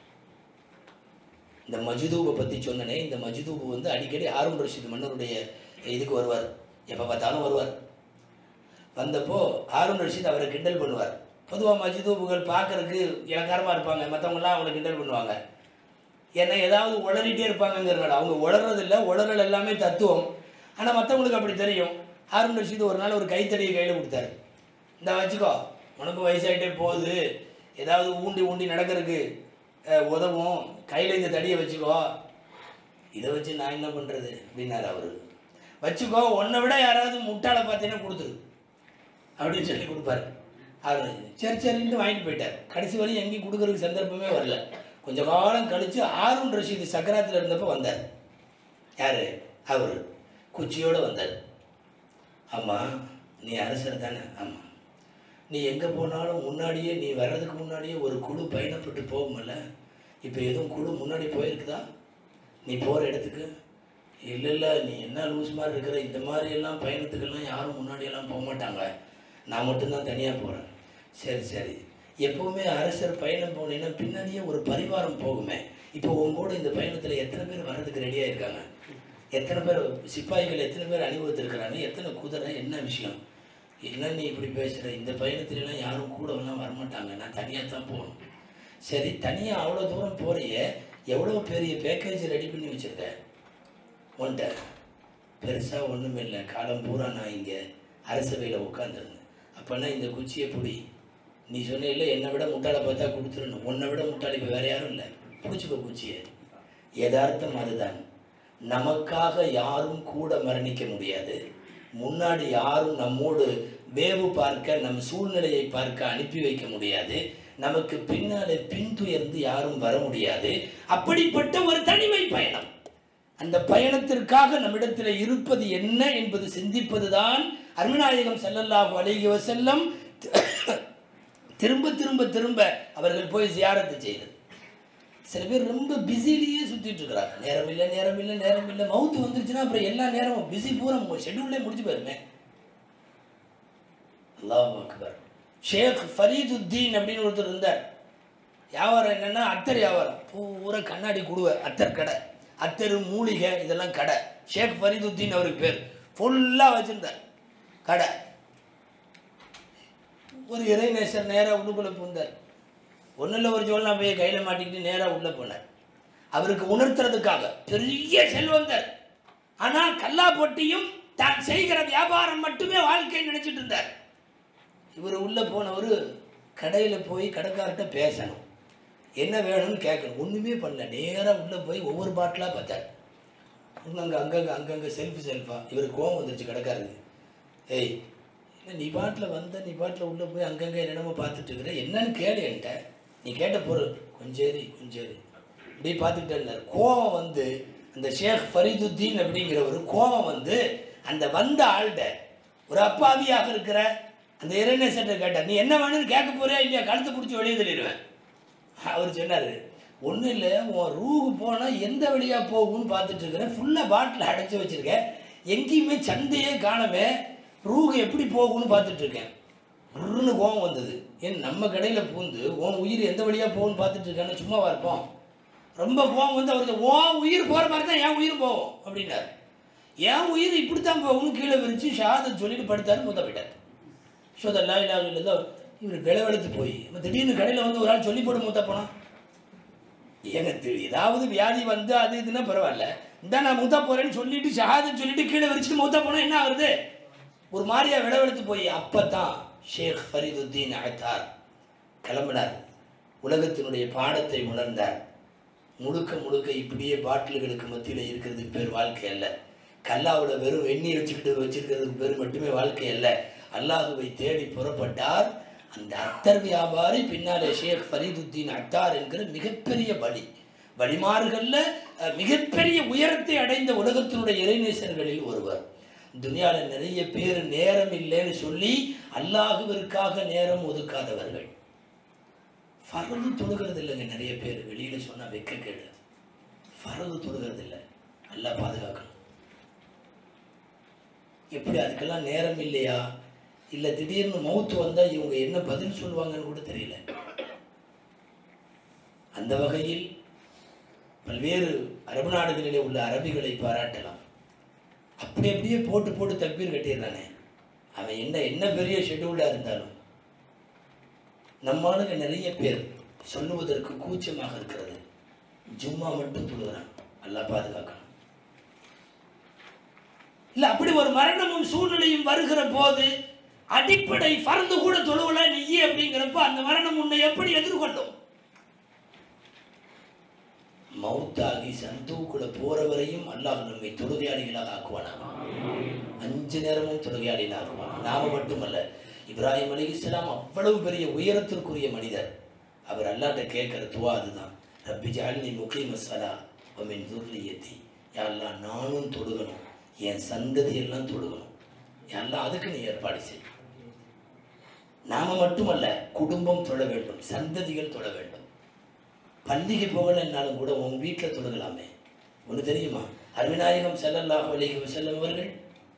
இந்த மஜுதூபை பற்றி சொன்னனே இந்த மஜுதூபு வந்து அடிக்கடி ஆரம்ப ரஷீத் மன்னருடைய இதுக்கு வருவார் எப்போ பார்த்தாலும் வருவார் வந்தப்போ ஹாரூன் ரஷீத் அவரை கிண்டல் பண்ணுவார் பொதுவாக மஜிதூபுகள் பார்க்கறதுக்கு இலக்காரமாக இருப்பாங்க மற்றவங்களாம் அவங்களை கிண்டல் பண்ணுவாங்க ஏன்னா ஏதாவது உளறிட்டே இருப்பாங்கங்கிறனால அவங்க உளறதில்ல உளறல் எல்லாமே தத்துவம் ஆனால் மற்றவங்களுக்கு அப்படி தெரியும் ஹாரூன் ரஷீத் ஒரு நாள் ஒரு கைத்தடியை கையில் கொடுத்தாரு இந்த வச்சுக்கோ உனக்கு வயசாகிட்டே போகுது ஏதாவது ஊண்டி ஊண்டி நடக்கிறதுக்கு அஹ், உதவும் கையில் இந்த தடியை வச்சுக்கோ இதை வச்சு நான் என்ன பண்ணுறது அப்படின்னாரு அவர் வச்சுக்கோ உன்னை விட யாராவது முட்டாளை பார்த்தீங்கன்னா கொடுத்துரு அப்படின்னு சொல்லி கொடுப்பாரு அவர் சரி சரின்ட்டு வாங்கிட்டு போயிட்டார் கடைசி வரையும் எங்கேயும் கொடுக்கறதுக்கு சந்தர்ப்பமே வரல கொஞ்ச காலம் கழித்து ஆருண் ரஷீது சக்கராத்தில் இருந்தப்போ வந்தார் யார் அவர் குச்சியோடு வந்தார் ஆமாம் நீ அரசர் தானே ஆமாம் நீ எங்கே போனாலும் முன்னாடியே நீ வர்றதுக்கு முன்னாடியே ஒரு குழு பயணப்பட்டு போகுமல்ல இப்போ எதுவும் குழு முன்னாடி போயிருக்குதா நீ போகிற இடத்துக்கு இல்லை இல்லை நீ என்ன லூஸ் மாதிரி இருக்கிற இந்த மாதிரி எல்லாம் பயணத்துக்கெல்லாம் யாரும் முன்னாடியெல்லாம் போக மாட்டாங்க நான் மட்டும்தான் தனியாக போகிறேன் சரி சரி எப்போவுமே அரசர் பயணம் போனீங்கன்னா பின்னாடியே ஒரு பரிவாரம் போகுமே இப்போ உங்க கூட இந்த பயணத்தில் எத்தனை பேர் வர்றதுக்கு ரெடியாக இருக்காங்க எத்தனை பேர் சிப்பாய்கள் எத்தனை பேர் அனுபவத்திருக்கிறாங்க எத்தனை குதிரை என்ன விஷயம் என்ன நீ இப்படி பேசுகிற இந்த பயணத்துலலாம் யாரும் கூடவெல்லாம் வரமாட்டாங்க நான் தனியாக தான் போகணும் சரி தனியாக அவ்வளோ தூரம் போறியே எவ்வளோ பெரிய பேக்கேஜ் ரெடி பண்ணி வச்சுருக்க உன்ட்ட பெருசாக ஒன்றும் இல்லை காலம் பூரா நான் இங்கே அரசவையில் உட்காந்துருந்தேன் அப்போனா இந்த குச்சியை பிடி நீ சொன்ன என்னை விட முட்டாளை பார்த்தா கொடுத்துடணும் உன்னை விட முட்டாள் இப்போ வேற யாரும் இல்லை பிடிச்சிக்கோ குச்சியை யதார்த்தம் அதுதான் நமக்காக யாரும் கூட மரணிக்க முடியாது முன்னாடி யாரும் நம்மோடு வேவு பார்க்க நம் சூழ்நிலையை பார்க்க அனுப்பி வைக்க முடியாது நமக்கு பின்னாலே பின்துயர்ந்து யாரும் வர முடியாது அப்படிப்பட்ட ஒரு தனிமை பயணம் அந்த பயணத்திற்காக நம்மிடத்தில் இருப்பது என்ன என்பது சிந்திப்பதுதான் அருமநாயகம் ஸல்லல்லாஹு அலைஹி வஸல்லம் திரும்ப திரும்ப திரும்ப அவர்கள் போய் ஜியாரத்து செய்தது சில பேர் ரொம்ப பிஸிலேயே சுற்றிட்டு இருக்கிறாங்க நேரம் இல்லை நேரம் இல்லை நேரம் இல்லை மவுத்து வந்துருச்சுன்னா அப்புறம் எல்லா நேரமும் பிஸி பூரா ஷெட்யூல்லே முடிச்சு போயிருமே அல்லாஹ் அக்பர் ஷேக் ஃபரீதுத்தீன் அப்படின்னு ஒருத்தர் இருந்தார் வியாபாரம் என்னன்னா அத்தர் வியாபாரம் பூரா கண்ணாடி குடுவை அத்தர் கடை அத்தர் மூலிகை இதெல்லாம் கடை ஷேக் ஃபரீதுத்தீன் அவருக்கு பேர் ஃபுல்லாக வச்சுருந்தார் கடை ஒரு இறைநேசர் நேராக உள்ளுக்குள்ளே பூந்தார் ஒன்றும் இல்லை ஒரு ஜோல்னா போய் கையில் மாட்டிக்கிட்டு நேராக உள்ளே போனார் அவருக்கு உணர்த்துறதுக்காக பெரிய செல்வந்தர் ஆனால் கல்லாப்பொட்டியும் தான் செய்கிற வியாபாரம் மட்டுமே வாழ்க்கை நினைச்சிட்டு இருந்தார் இவர் உள்ளே போனவர் கடையில் போய் கடைக்கார்ட்ட பேசணும் என்ன வேணும்னு கேட்கணும் ஒன்றுமே பண்ணல நேராக உள்ளே போய் ஒவ்வொரு பாட்டிலாக பார்த்தார் அங்கங்கே அங்கங்கே அங்கங்கே செல்ஃபு செல்ஃபாக இவர் கோவம் வந்துருச்சு கடைக்காரருக்கு ஏய் என்ன நீ பாட்டில் வந்த நீ பாட்டில் உள்ளே போய் அங்கங்கே என்னென்னமோ பார்த்துட்டு இருக்கிற என்னன்னு கேளு என்கிட்ட நீ கேட்ட பொருள் கொஞ்சேரி கொஞ்சேரி இப்படி பார்த்துக்கிட்டே இருந்தார் கோவம் வந்து அந்த ஷேக் ஃபரீதுத்தீன் அப்படிங்கிறவர் கோவம் வந்து அந்த வந்த ஆள்கிட்ட ஒரு அப்பாவியாக இருக்கிற அந்த இறைநேசர்கிட்ட கேட்டார் நீ என்ன வேணும்னு கேட்க போறியா இல்லையா கழுத்தை பிடிச்சி வெளியே தள்ளிடுவேன் அவர் சொன்னார் ஒன்றும் இல்லை உன் ரூஹு போனால் எந்த வழியாக போகும்னு பார்த்துட்டு இருக்கிறேன் ஃபுல்லாக பாட்டில் அடைச்சி வச்சுருக்கேன் எங்கேயுமே சந்தையே காணவே ரூஹு எப்படி போகும்னு பார்த்துட்டு இருக்கேன் உருன்னு கோவம் வந்தது ஏன் நம்ம கடையில் பூந்து உன் உயிர் எந்த வழியாக போகும்னு பார்த்துட்டு இருக்கேன்னு சும்மாவா இருப்போம் ரொம்ப கோவம் வந்து அவருக்கு உன் உயிர் போகிற மாதிரி தான் என் உயிர் போகும் அப்படின்னாரு என் உயிர் இப்படித்தான் போகும்னு கீழே விரிச்சு ஷாதை சொல்லிட்டு படுத்தாரு மூத்த போயிட்டார் ஷோதல்லா இல்லாத இவர் விளவெடுத்து போய் இப்ப திடீர்னு கடையில் வந்து ஒரு ஆள் சொல்லி போட்டு மூத்தா போனா ஏங்க தி- ஏதாவது வியாதி வந்து அது இதுன்னா பரவாயில்ல இந்த நான் மூத்தா போறேன்னு சொல்லிட்டு ஷஹாதுன்னு சொல்லிட்டு கீழே விரிச்சிட்டு மூத்தா போனா என்ன ஆகுறது ஒரு மாதிரியா விளவெடுத்து போய் அப்பதான் ஷேக் ஃபரீதுத்தீன் அத்தார் கிளம்பினார் உலகத்தினுடைய பாடத்தை உணர்ந்தார் முழுக்க முழுக்க இப்படியே பாட்டில்களுக்கு மத்தியில் இருக்கிறதுக்கு பேர் வாழ்க்கை அல்ல கல்லாவோட வெறும் வெந்நீர் வச்சுக்கிட்டு வச்சிருக்கிறதுக்கு பேர் மட்டுமே வாழ்க்கை அல்ல அல்லாஹுவை தேடி புறப்பட்டார் அந்த அத்தர் வியாபாரி பின்னாலே ஷேக் ஃபரீதுத்தீன் அத்தார் என்கிற மிகப்பெரிய வழி வழிமாறுகளில் அஹ், மிகப்பெரிய உயரத்தை அடைந்த உலகத்தினுடைய இறைநேசர்களில் ஒருவர் துனியாவில் நிறைய பேர் நேரம் இல்லைன்னு சொல்லி அல்லாஹுவிற்காக நேரம் ஒதுக்காதவர்கள் ஃபரது தொழுகிறது இல்லைங்க நிறைய பேர் வெளியில் சொன்னால் வெக்கக்கேடு ஃபரது தொழுகிறது இல்லை நல்லா பாதுகாக்கணும் எப்படி அதுக்கெல்லாம் நேரம் இல்லையா இல்லை திடீர்னு மௌத்து வந்தால் இவங்க என்ன பதில் சொல்லுவாங்கன்னு கூட தெரியல அந்த வகையில் பல்வேறு அரபு நாடுகளிலே உள்ள அரபிகளை பாராட்டலாம் அப்படி அப்படியே போட்டு போட்டு தக்பீர் கட்டிடுறானே அவன் என்ன என்ன பெரிய ஷெட்யூல்டாக இருந்தாலும் நம்மளுங்க நிறைய பேர் சொல்லுவதற்கு கூச்சமாக இருக்கிறது ஜும்மா மட்டும் தொழுகிறான் நல்லா பாதுகாக்கணும் இல்ல அப்படி ஒரு மரணமும் சூழ்நிலையும் வருகிற போது அடிப்படை பறந்து கூட தொழுவல நீயே அப்படிங்கிறப்ப அந்த மரணம் உன்னை எப்படி எதிர்கொள்ளும் மௌத்தாகி சந்தூக்குள்ள போற வரையும் அல்லாஹ் நம்மை தொழுகையாளிகளாக ஆக்குவானாக அஞ்சு நேரமும் தொழுகையாளிகளாக ஆக்குவான் நாம மட்டுமல்ல இப்ராஹிம் அலைஹிஸ்ஸலாம் அவ்வளவு பெரிய உயரத்திற்குரிய மனிதர் அவர் அல்லாட்ட கேட்கிற துவா அதுதான் ரப்பி ஜாலினி முகீம சலா ஒமின் துர்லியத்தி யாரெல்லாம் நானும் தொழுகணும் என் சந்ததி எல்லாம் தொழுகணும் யாரெல்லாம் அதுக்கு நீ ஏற்பாடு செய் நாம மட்டுமல்ல குடும்பம் தொழ வேண்டும் சந்ததிகள் தொழ வேண்டும் பள்ளிக்கு போகலைன்னாலும் கூட உன் வீட்டில் தொழுகலாமே ஒன்று தெரியுமா அருவிநாயகம் ஸல்லல்லாஹு அலைஹி வஸல்லம் அவர்கள்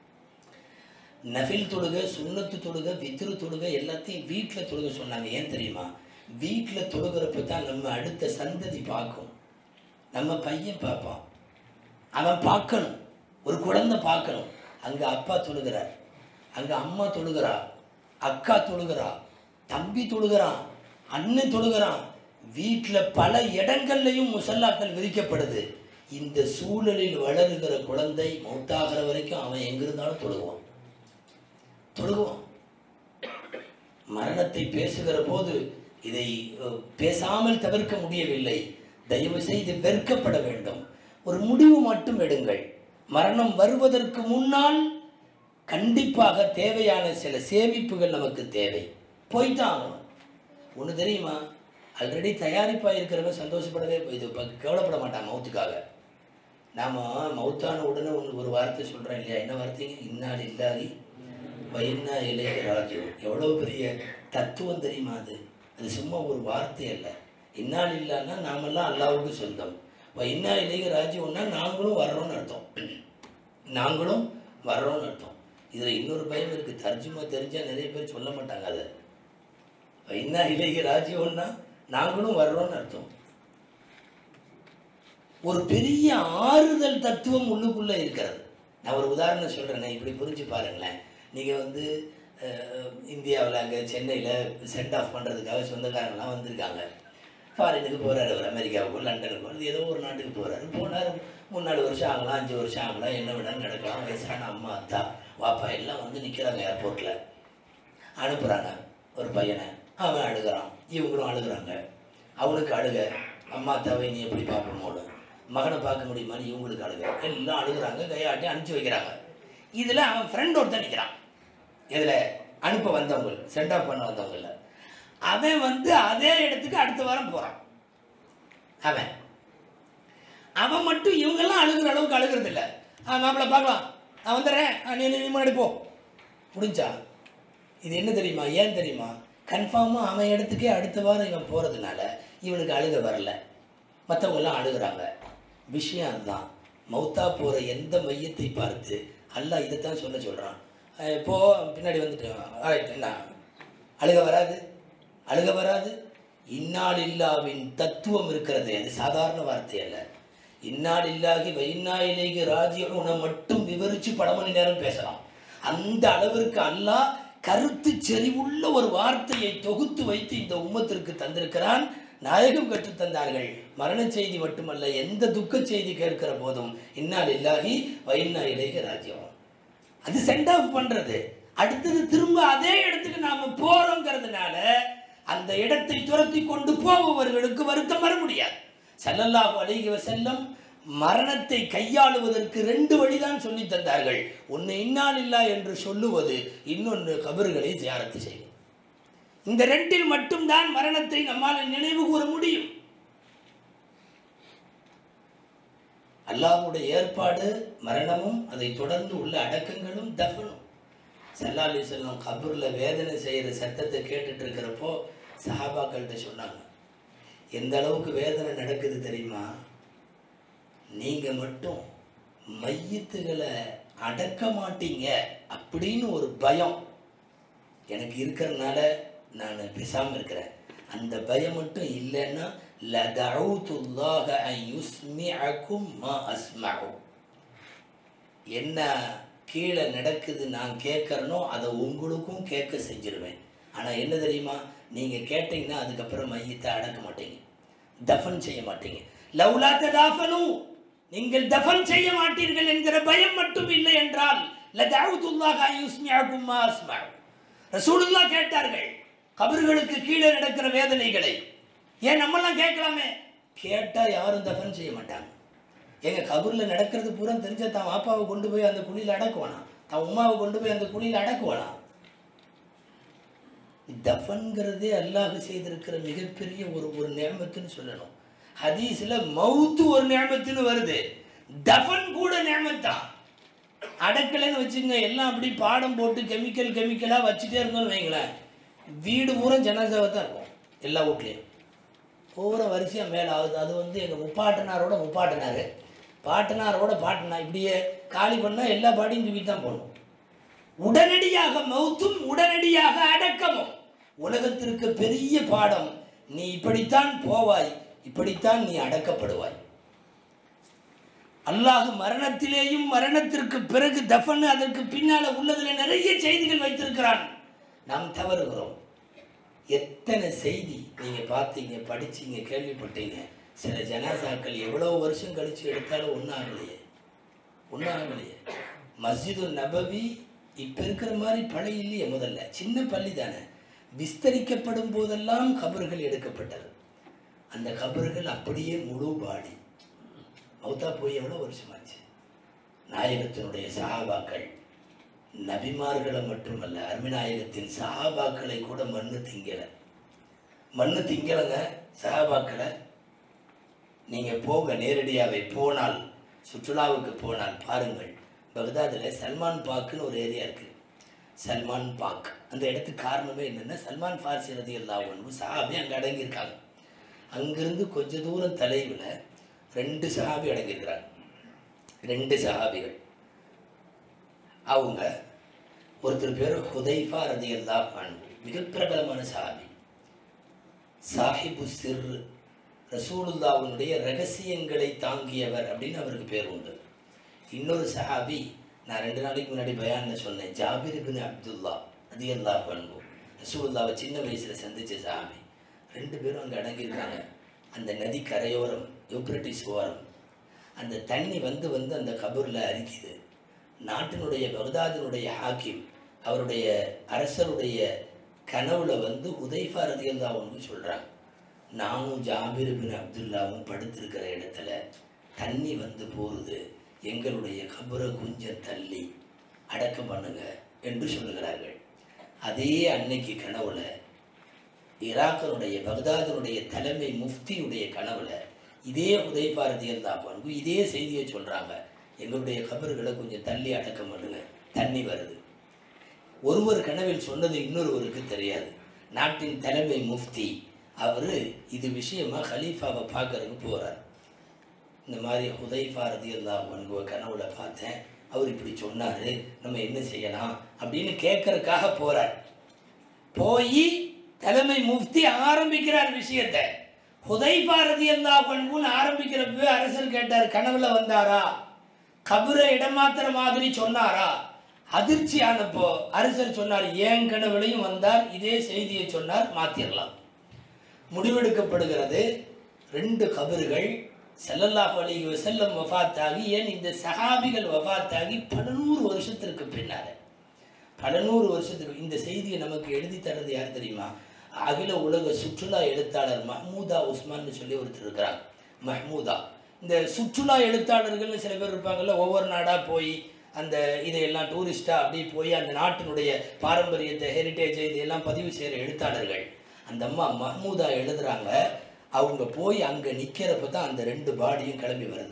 நஃபில் தொழுக சுன்னத்து தொழுக வித்ரு தொழுக எல்லாத்தையும் வீட்டில் தொழுக சொன்னாங்க ஏன் தெரியுமா வீட்டில் தொழுகிறப்ப தான் நம்ம அடுத்த சந்ததி பார்க்கும் நம்ம பையன் பார்ப்பான் அவன் பார்க்கணும் ஒரு குழந்தை பார்க்கணும் அங்கே அப்பா தொழுகிறார் அங்கே அம்மா தொழுகிறா அக்கா தொழுகிறா தம்பி தொழுகிறான் அண்ணன் தொழுகிறான் வீட்டில் பல இடங்கள்லையும் முசல்லாக்கள் விரிக்கப்படுது இந்த சூழலில் வளருகிற குழந்தை மௌத்தாகிற வரைக்கும் அவன் எங்கிருந்தாலும் தொழுகுவான் தொழுகுவான் மரணத்தை பேசுகிற போது இதை அஹ், பேசாமல் தவிர்க்க முடியவில்லை தயவு செய்து வெறுக்கப்பட வேண்டும் ஒரு முடிவு மட்டும் எடுங்கள் மரணம் வருவதற்கு முன்னால் கண்டிப்பாக தேவையான சில சேமிப்புகள் நமக்கு தேவை போய்தான் ஆகணும் ஒன்று தெரியுமா ஆல்ரெடி தயாரிப்பாக இருக்கிறவன் சந்தோஷப்படவே இது இப்போ கவலைப்பட மாட்டான் மௌத்துக்காக நாம் மௌத்தான உடனே ஒன்று ஒரு வார்த்தை சொல்கிறேன் இல்லையா என்ன வார்த்தைங்க இன்னால் இல்லாதி வைன்னா இளைய ராஜு எவ்வளோ பெரிய தத்துவம் தெரியுமா அது அது சும்மா ஒரு வார்த்தை அல்ல இன்னால் இல்லைன்னா நாமெல்லாம் அல்லாவுக்கு சொந்தம் வைன்னா இளைய ராஜுன்னா நாங்களும் வர்றோம்னு அர்த்தம் நாங்களும் வர்றோம்னு அர்த்தம் இதில் இன்னொரு பயம் இருக்குது தர்ஜுமா தெரிஞ்சால் நிறைய பேர் சொல்ல மாட்டாங்க அதை வைன்னா இளைய ராஜ்யம்னா நாங்களும் வர்றோம்னு அர்த்தம் ஒரு பெரிய ஆறுதல் தத்துவம் உள்ளுக்குள்ளே இருக்கிறது நான் ஒரு உதாரணம் சொல்கிறேனே இப்படி புரிஞ்சு பாருங்களேன் நீங்கள் வந்து இந்தியாவில் அங்கே சென்னையில் சென்ட் ஆஃப் பண்ணுறதுக்காக சொந்தக்காரங்களாம் வந்திருக்காங்க ஃபாரினுக்கு போகிறாரு அவர் அமெரிக்காவுக்கோ லண்டனுக்கோ அது ஏதோ ஒரு நாட்டுக்கு போகிறாரு போனார் மூணு நாலு வருஷம் ஆகலாம் அஞ்சு வருஷம் ஆகலாம் என்ன வேணாலும் நடக்கலாம் வயசான அம்மா அத்தா வாப்பா எல்லாம் வந்து நிற்கிறாங்க ஏர்போர்ட்டில் அனுப்புகிறாங்க ஒரு பையனை அவன் அழுகிறான் இவங்களும் அழுகிறாங்க அவனுக்கு அழுக அம்மா அத்தாவை நீ எப்படி பார்ப்போமோடு மகனை பார்க்க முடியுமான்னு இவங்களுக்கு அழுக எல்லாம் அழுகுறாங்க கையாட்டி அனுப்பிச்சி வைக்கிறாங்க இதில் அவன் ஃப்ரெண்ட் ஒருத்தன் நிற்கிறான் இதில் அனுப்ப வந்தவங்க சென்ட் ஆஃப் பண்ண வந்தவங்கள அவன் வந்து அதே இடத்துக்கு அடுத்த வாரம் போகிறான் அவன் அவன் மட்டும் இவங்கெல்லாம் அழுகிற அளவுக்கு அழுகிறது இல்லை ஆ மாப்பிள்ளை பார்க்கலாம் நான் வந்துடுறேன் ஆ, நீ நீ முன்னாடி போ முடிஞ்சா இது என்ன தெரியுமா ஏன் தெரியுமா கன்ஃபார்மாக அவன் இடத்துக்கே அடுத்த வாரம் இவன் போகிறதுனால இவனுக்கு அழுக வரல மற்றவங்கெல்லாம் அழுகுறாங்க விஷயம் அதுதான் மௌத்தா போகிற எந்த மையத்தை பார்த்து அல்லாஹ் இதைத்தான் சொல்ல சொல்கிறான் இப்போ பின்னாடி வந்துட்டு ஆயிட்டு என்ன அழுக வராது அழுக வராது இன்னால் இல்லாவின் தத்துவம் இருக்கிறது அது சாதாரண வார்த்தை அல்ல இன்னால் இல்லாகி வைனா இலேகி ராஜ்யம் மட்டும் விவரித்து பல மணி நேரம் பேசலாம் அந்த அளவிற்கு அல்லாஹ் கருத்து செறிவுள்ள ஒரு வார்த்தையை தொகுத்து வைத்து இந்த உம்மத்திற்கு தந்திருக்கிறான் நாயகம் கற்றுத் தந்தார்கள் மரண செய்தி மட்டுமல்ல எந்த துக்க செய்தி கேட்கிற போதும் இன்னால் இல்லாகி வைன்னா இலேக ராஜ்யம் அது சென்ட் ஆஃப் பண்றது அடுத்தது திரும்ப அதே இடத்துக்கு நாம போறோங்கிறதுனால அந்த இடத்தை துரத்தி கொண்டு போபவர்களுக்கு வருத்தம் வர முடியாது ஸல்லல்லாஹு அலைஹி வஸல்லம் மரணத்தை கையாளுவதற்கு ரெண்டு வழிதான் சொல்லி தந்தார்கள் ஒன்று இன்னால் இல்லா என்று சொல்லுவது இன்னொன்று கபறுகளை ஜியாரத்து செய்வது இந்த ரெண்டில் மட்டும்தான் மரணத்தை நம்மால் நினைவு கூற முடியும் அல்லாஹ்வுடைய ஏற்பாடு மரணமும் அதை தொடர்ந்து உள்ள அடக்கங்களும் தஃபனும் சல்லாலி செல்லம் கபூரில் வேதனை செய்கிற சத்தத்தை கேட்டுட்டு இருக்கிறப்போ சஹாபாக்கள்கிட்ட சொன்னாங்க எந்த அளவுக்கு வேதனை நடக்குது தெரியுமா நீங்கள் மட்டும் மையத்துகளை அடக்க மாட்டீங்க அப்படின்னு ஒரு பயம் எனக்கு இருக்கிறனால நான் பேசாமல் இருக்கிறேன் அந்த பயம் மட்டும் இல்லைன்னா லதவுத்துல்லாக யுஸ்மிஅக்கும் மா அஸ்மஉ என்ன கீழே நடக்குது நான் கேட்குறனோ அதை உங்களுக்கும் கேட்க செஞ்சிருவேன் ஆனால் என்ன தெரியுமா நீங்கள் கேட்டீங்கன்னா அதுக்கப்புறம் மையத்தை அடக்க மாட்டீங்க தஃபன் செய்ய மாட்டீங்க லவ்லா ததாஃபனு நீங்கள் தஃபன் செய்ய மாட்டீர்கள் என்கிற பயம் மட்டும் இல்லை என்றால் லதவுத்துல்லாக யுஸ்மிஅக்கும் மா அஸ்மஉ ரசூலுல்லா கேட்டார்கள் கபர்களுக்கு கீழே நடக்கிற வேதனைகளை ஏன் நம்மெல்லாம் கேட்கலாமே கேட்டால் யாரும் தஃபன் செய்ய மாட்டாங்க எங்க கபூரில் நடக்கிறது பூரா தெரிஞ்ச தான் பாப்பாவை கொண்டு போய் அந்த குழியில் அடக்குவானா தான் உமாவை கொண்டு போய் அந்த குழியில் அடக்குவானா தஃபன்கிறதே அல்லாஹ் செய்திருக்கிற மிகப்பெரிய ஒரு ஒரு நியமத்துன்னு சொல்லணும் ஹதீஸ்ல மவுத்து ஒரு நியமத்துன்னு வருது தஃபன் கூட நியமத்தான் அடக்கலைன்னு வச்சுங்க எல்லாம் அப்படி பாடம் போட்டு கெமிக்கல் கெமிக்கலாக வச்சுட்டே இருந்தோம்னு வைங்களேன் வீடு பூரா ஜனாசாவை தான் இருக்கும் எல்லா வீட்லேயும் பூரா வரிசையாக மேலே ஆகுது அது வந்து எங்கள் முப்பாட்டனாரோட முப்பாட்டனார் பாட்டனாரோட பாட்டனார் இப்படியே காலி பண்ணால் எல்லா பாடியும் தூக்கிட்டு தான் போகணும் உடனடியாக மௌத்தும் உடனடியாக அடக்கமும் உலகத்திற்கு பெரிய பாடம் நீ இப்படித்தான் போவாய் இப்படித்தான் நீ அடக்கப்படுவாய் அல்லாஹ் மரணத்திலேயும் மரணத்திற்கு பிறகு தஃபன் அதற்கு பின்னால உள்ளதுல நிறைய செய்திகள் வைத்திருக்கிறான் நாம் தவறுகிறோம் எத்தனை செய்தி நீங்க பார்த்தீங்க படிச்சீங்க கேள்விப்பட்டீங்க சில ஜனாசாக்கள் எவ்வளவு வருஷம் கழிச்சு எடுத்தாலும் ஒன்றும் ஆகலையே ஒன்றும் ஆகலையே மஸ்ஜிது நபவி இப்போ இருக்கிற மாதிரி பழைய இல்லையே முதல்ல சின்ன பள்ளி தானே விஸ்தரிக்கப்படும் போதெல்லாம் கபறுகள் எடுக்கப்பட்டது அந்த கபறுகள் அப்படியே முழு பாடி மௌத்தா போய் எவ்வளோ வருஷமாச்சு நாயகத்தினுடைய சஹாபாக்கள் நபிமார்களை மட்டுமல்ல அருமிநாயகத்தின் சஹாபாக்களை கூட மண்ணு திங்கலை மண்ணு திங்கலைங்க சஹாபாக்களை நீங்கள் போங்க நேரடியாகவே போனால் சுற்றுலாவுக்கு போனால் பாருங்கள் பக்தாதில் சல்மான் பாக்குன்னு ஒரு ஏரியா இருக்குது சல்மான் பாக் அந்த இடத்துக்கு காரணமே என்னென்னா சல்மான் ஃபார்சி ரதி அல்லா ஒன்று சஹாபி அங்கே அடங்கியிருக்காங்க அங்கிருந்து கொஞ்ச தூரம் தலைவில் ரெண்டு சஹாபி அடங்கியிருக்கிறாங்க ரெண்டு சஹாபிகள் அவங்க ஒருத்தர் பேர் ஹுதைஃபா ரதி அல்லா மிக பிரபலமான சஹாபி சாஹிபு சிர் ரசூலுல்லாவுடைய ரகசியங்களை தாங்கியவர் அப்படின்னு அவருக்கு பேர் உண்டு இன்னொரு சஹாபி நான் ரெண்டு நாளைக்கு முன்னாடி பயான்ல சொன்னேன் ஜாபிர் பின் அப்துல்லா ரதி அல்லா பண்பு ரசூலுல்லாவை சின்ன வயசில் சந்திச்ச சஹாபி ரெண்டு பேரும் அங்கே அடங்கியிருக்காங்க அந்த நதி கரையோரம் யூப்ரட்டிஸ் ஓரம் அந்த தண்ணி வந்து வந்து அந்த கபூரில் அரிக்குது நாட்டினுடைய பகதாதினுடைய ஹாக்கிம் அவருடைய அரசருடைய கனவுல வந்து உதைஃபா ரதியல்லா ஒன்று சொல்கிறாங்க நானும் ஜாபிர் பின் அப்துல்லாவும் படுத்திருக்கிற இடத்துல தண்ணி வந்து போகுது எங்களுடைய கபரை கொஞ்சம் தள்ளி அடக்கம் பண்ணுங்க என்று சொல்லுகிறார்கள் அதே அன்னைக்கு கனவுல ஈராக்கனுடைய பக்தாதனுடைய தலைமை முஃப்தியுடைய கனவுல இதே உதயபாரதியல் தான் பண்பு இதே செய்தியை சொல்றாங்க எங்களுடைய கபறுகளை கொஞ்சம் தள்ளி அடக்கம் பண்ணுங்க தண்ணி வருது ஒருவர் கனவில் சொன்னது இன்னொருவருக்கு தெரியாது நாட்டின் தலைமை முஃப்தி அவர் இது விஷயமா ஹலீஃபாவை பார்க்கறதுக்கு போறார் இந்த மாதிரி ஹுதைஃபா ரதியல்லாஹு அன்ஹுவ கனவுல பார்த்தேன் அவர் இப்படி சொன்னார் நம்ம என்ன செய்யலாம் அப்படின்னு கேட்கறதுக்காக போறார் போய் தலைமை முஃப்தி ஆரம்பிக்கிறார் விஷயத்தை ஹுதைஃபா ரதியல்லாஹு அன்ஹுன்னு ஆரம்பிக்கிறப்ப அரசர் கேட்டார் கனவுல வந்தாரா கபரை இடமாத்துற மாதிரி சொன்னாரா அதிர்ச்சியானப்போ அரசர் சொன்னார் ஏன் கனவுலையும் வந்தார் இதே செய்தியை சொன்னார் மாத்திரலாம் முடிவெடுக்கப்படுகிறது ரெண்டு கபறுகள் ஸல்லல்லாஹு அலைஹி வஸல்லம் வஃபாத்தாகி ஏன் இந்த சஹாபிகள் வஃபாத்தாகி பல நூறு வருஷத்திற்கு பின்னால பல நூறு வருஷத்துக்கு இந்த செய்தியை நமக்கு எழுதி தரது யார் தெரியுமா அகில உலக சுற்றுலா எழுத்தாளர் மஹ்மூதா உஸ்மான்னு சொல்லி ஒருத்தர் இருக்கிறாங்க மஹ்மூதா இந்த சுற்றுலா எழுத்தாளர்கள்னு சில பேர் இருப்பாங்கல்ல ஒவ்வொரு நாடாக போய் அந்த இதையெல்லாம் டூரிஸ்டாக அப்படி போய் அந்த நாட்டினுடைய பாரம்பரியத்தை ஹெரிட்டேஜ் இதையெல்லாம் பதிவு செய்கிற எழுத்தாளர்கள் அந்த அம்மா மஹ்மூதா எழுதுறாங்க அவங்க போய் அங்கே நிற்கிறப்ப தான் அந்த ரெண்டு பாடியும் கிளம்பி வருது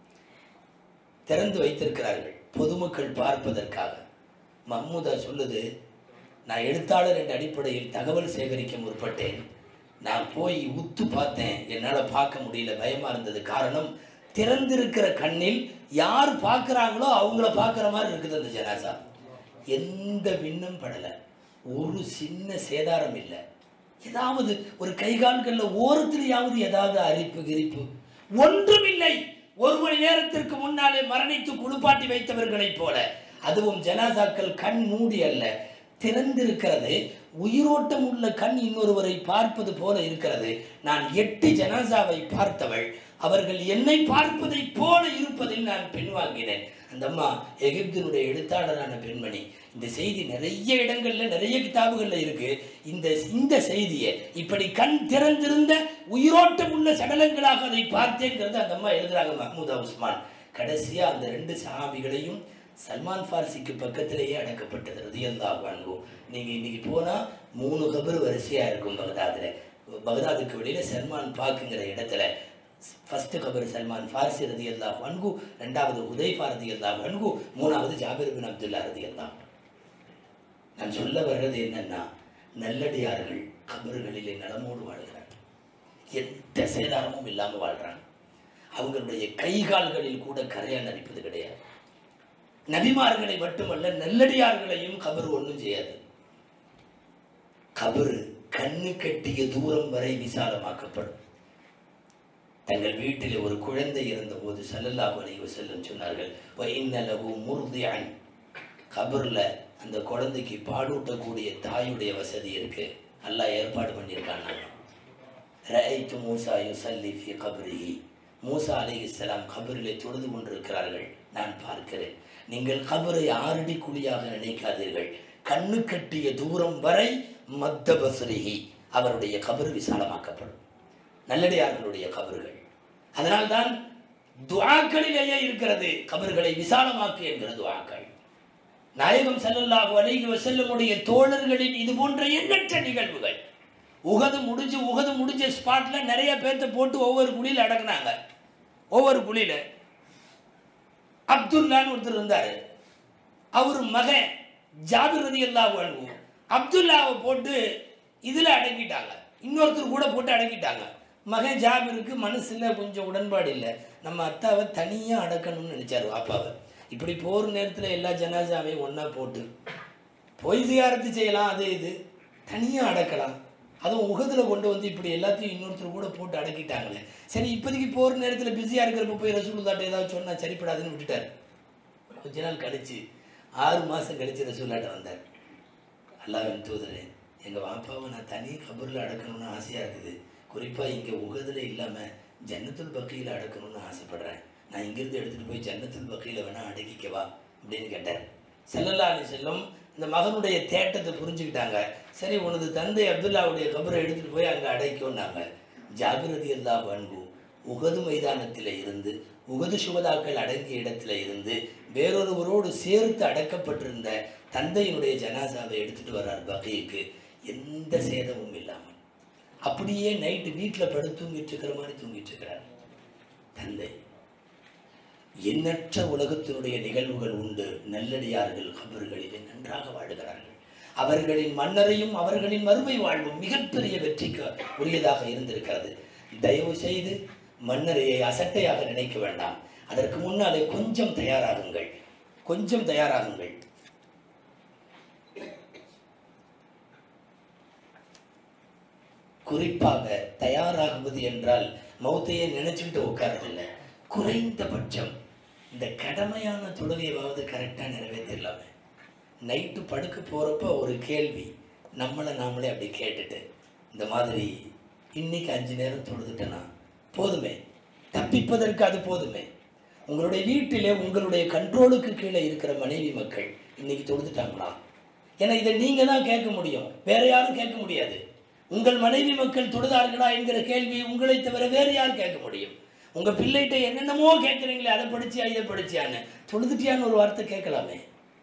திறந்து வைத்திருக்கிறார்கள் பொதுமக்கள் பார்ப்பதற்காக மஹ்மூதா சொல்லுது நான் எழுத்தாளர் என்ற அடிப்படையில் தகவல் சேகரிக்க முற்பட்டேன் நான் போய் உத்து பார்த்தேன் என்னால் பார்க்க முடியல பயமாக இருந்தது காரணம் திறந்திருக்கிற கண்ணில் யார் பார்க்குறாங்களோ அவங்கள பார்க்குற மாதிரி இருக்குது அந்த ஜனாசா எந்த விண்ணும் படலை ஒரு சின்ன சேதாரம் இல்லை ஏதாவது ஒரு கைகால்களில் ஓரத்திலேயாவது ஏதாவது அரிப்பு கிரிப்பு ஒன்றுமில்லை ஒரு மணி நேரத்திற்கு முன்னாலே மரணித்து குளிப்பாட்டி வைத்தவர்களைப் போல அதுவும் ஜனாசாக்கள் கண் மூடி அல்ல திறந்திருக்கிறது உயிரோட்டம் உள்ள கண் இன்னொருவரை பார்ப்பது போல இருக்கிறது நான் எட்டு ஜனாசாவை பார்த்தவள் அவர்கள் என்னை பார்ப்பதைப் போல இருப்பதில் நான் பின்வாங்கினேன் அந்த அம்மா எகிப்தினுடைய எழுத்தாளரான பெண்மணி இந்த செய்தி நிறைய இடங்கள்ல நிறைய கிதாபுகள்ல இருக்கு இந்த இந்த செய்தியை இப்படி கண் திறந்திருந்த உயிரோட்டம் உள்ள சடலங்களாக அதை பார்த்தேங்கிறது அந்த அம்மா எழுதுறாங்க மஹ்மூதா உஸ்மான் கடைசியா அந்த ரெண்டு சஹாபிகளையும் சல்மான் ஃபார்சிக்கு பக்கத்திலேயே அடக்கப்பட்டது ரதியல்லாஹு அன்ஹு நீங்க இன்னைக்கு போனா மூணு கபர் வரிசையா இருக்கும் பகதாதுல பகதாதுக்கு வெளியில சல்மான் பாக்குங்கிற இடத்துல ஃபர்ஸ்ட் கபர் சல்மான் ஃபார்சி ரதி அல்லாஹ் அன்கு ரெண்டாவது உதய்ஃபா ரதி அல்லாஹ் அன்கு மூணாவது ஜாபிர் பின் அப்துல்லா ரதி அல்லாஹ் நான் சொல்ல வர்றது என்னன்னா நல்லடியார்கள் கபறுகளிலே நலமோடு வாழ்கிறார்கள் எந்த சேதாரமும் இல்லாமல் வாழ்றாங்க அவங்களுடைய கைகால்களில் கூட கரையால் அரிப்பது கிடையாது நபிமார்களை மட்டுமல்ல நல்லடியார்களையும் கபர் ஒன்றும் செய்யாது கபரு கண்ணு கட்டிய தூரம் வரை விசாலமாக்கப்படும் தங்கள் வீட்டில் ஒரு குழந்தை இருந்தபோது ஸல்லல்லாஹு அலைஹி வஸல்லம் சொன்னார்கள் "வ இன்ன லஹு முர்திஅன்." கபர்ல அந்த குழந்தைக்கு பாலூட்டக்கூடிய தாயுடைய வசதி இருக்கு அல்லாஹ் ஏற்பாடு பண்ணியிருக்கான் ரஐத்து மூசா யுசல்லி ஃபி கப்ரிஹி மூசா அலைஹிஸ்ஸலாம் கபரிலே தொழுது கொண்டிருக்கிறார்கள் நான் பார்க்கிறேன் நீங்கள் கபரை ஆறடி குழியாக நினைக்காதீர்கள் கண்ணு கட்டிய தூரம் வரை மத்த பசுரிஹி அவருடைய கபர் விசாலமாக்கப்படும் நல்லடியார்களுடைய கபர்கள் அதனால்தான் துஆக்களிலேயே இருக்கிறது கபர்களை விசாலமாக்கு என்கிற துஆக்கள் நாயகம் ஸல்லல்லாஹு அலைஹி வஸல்லமுடைய தோழர்களின் இது போன்ற எண்ணற்ற நிகழ்வுகள் உகது முடிஞ்சு உகது முடிஞ்ச ஸ்பாட்ல நிறைய பேர்த்த போட்டு ஒவ்வொரு குழியில் அடக்குனாங்க ஒவ்வொரு குழியில அப்துல்லான்னு ஒருத்தர் இருந்தாரு அவர் மகன் ஜாபிர் ரதி அல்லாஹ் அப்துல்லாவை போட்டு இதுல அடக்கிட்டாங்க இன்னொருத்தர் கூட போட்டு அடக்கிட்டாங்க மகன் ஜாபிருக்கு மனசுல கொஞ்சம் உடன்பாடு இல்லை நம்ம அத்தாவை தனியா அடக்கணும்னு நினைச்சாரு அப்பாவை இப்படி போர் நேரத்துல எல்லா ஜனாசாவையும் ஒண்ணா போட்டு பொய் சியாரத்து செய்யலாம் அது இது தனியா அடக்கலாம் அதுவும் உகதுல கொண்டு வந்து இப்படி எல்லாத்தையும் இன்னொருத்தர் கூட போட்டு அடக்கிட்டாங்களே சரி இப்போதைக்கு போர் நேரத்துல பிஸியா இருக்கிறப்ப போய் ரசூலுல்லாட்ட ஏதாவது சொன்னா சரிப்படாதுன்னு விட்டுட்டாரு கொஞ்ச நாள் கழிச்சு ஆறு மாசம் கழிச்சு ரசூல்லாட்ட வந்தார் அல்லாவின் தூதரே எங்க வாப்பாவை நான் தனி கபூர்ல அடக்கணும்னு ஆசையா இருக்குது குறிப்பா இங்க உகதுல இல்லாம ஜன்னத்துல் பக்கையில அடக்கணும்னு ஆசைப்படுறேன் நான் இங்கிருந்து எடுத்துட்டு போய் ஜன்னத்துல் பக்கையில வேணா அடக்கிக்கவா அப்படின்னு கேட்டார் செல்லல்லா அலி செல்லம் இந்த மகனுடைய தேட்டத்தை புரிஞ்சுக்கிட்டாங்க சரி உனது தந்தை அப்துல்லாவுடைய கபரை எடுத்துட்டு போய் அங்க அடைக்கோன்னாங்க ஜாகிரதி அல்லா அன்பு உகது மைதானத்தில் இருந்து உகது சுகதாக்கள் அடங்கிய இடத்துல இருந்து வேறொருவரோடு சேர்த்து அடக்கப்பட்டிருந்த தந்தையினுடைய ஜனாசாவை எடுத்துட்டு வர்றார் பகைக்கு எந்த சேதமும் இல்லாமல் அப்படியே நைட்டு வீட்டில் படுத்து தூங்கிட்டு இருக்கிற மாதிரி தூங்கிட்டு இருக்கிறார் தந்தை எண்ணற்ற உலகத்தினுடைய நிகழ்வுகள் உண்டு நல்லடியார்கள் கபர்களிலே நன்றாக வாழுகிறார்கள் அவர்களின் மன்னரையும் அவர்களின் மறுமை வாழ்வும் மிகப்பெரிய வெற்றிக்கு உரியதாக இருந்திருக்கிறது தயவு செய்து மன்னரையை அசட்டையாக நினைக்க வேண்டாம் அதற்கு முன்னாலே கொஞ்சம் தயாராகுங்கள் கொஞ்சம் தயாராகுங்கள் குறிப்பாக தயாராகுவது என்றால் மௌத்தையே நினைச்சுக்கிட்டு உட்காரதில்லை குறைந்தபட்சம் இந்த கடமையான தொழுகையாவது கரெக்டாக நிறைவேற்றிடலாமே நைட்டு படுக்க போகிறப்ப ஒரு கேள்வி நம்மளை நாமளே அப்படி கேட்டுட்டு இந்த மாதிரி இன்னைக்கு அஞ்சு நேரம் தொழுதுட்டேனா போதுமே தப்பிப்பதற்கு அது போதுமே உங்களுடைய வீட்டிலே உங்களுடைய கண்ட்ரோலுக்கு கீழே இருக்கிற மனைவி மக்கள் இன்னைக்கு தொழுதுட்டாங்களா ஏன்னா இதை நீங்கள் தான் கேட்க முடியும் வேற யாரும் கேட்க முடியாது உங்கள் மனைவி மக்கள் தொழுதார்களா என்கிற கேள்வி உங்களை தவிர வேறு யார் கேட்க முடியும் உங்க பிள்ளைகிட்ட என்னென்னமோ கேட்குறீங்களே அதை படிச்சியா இதை படிச்சியான்னு தொழுதுட்டியான்னு ஒரு வார்த்தை கேட்கலாமே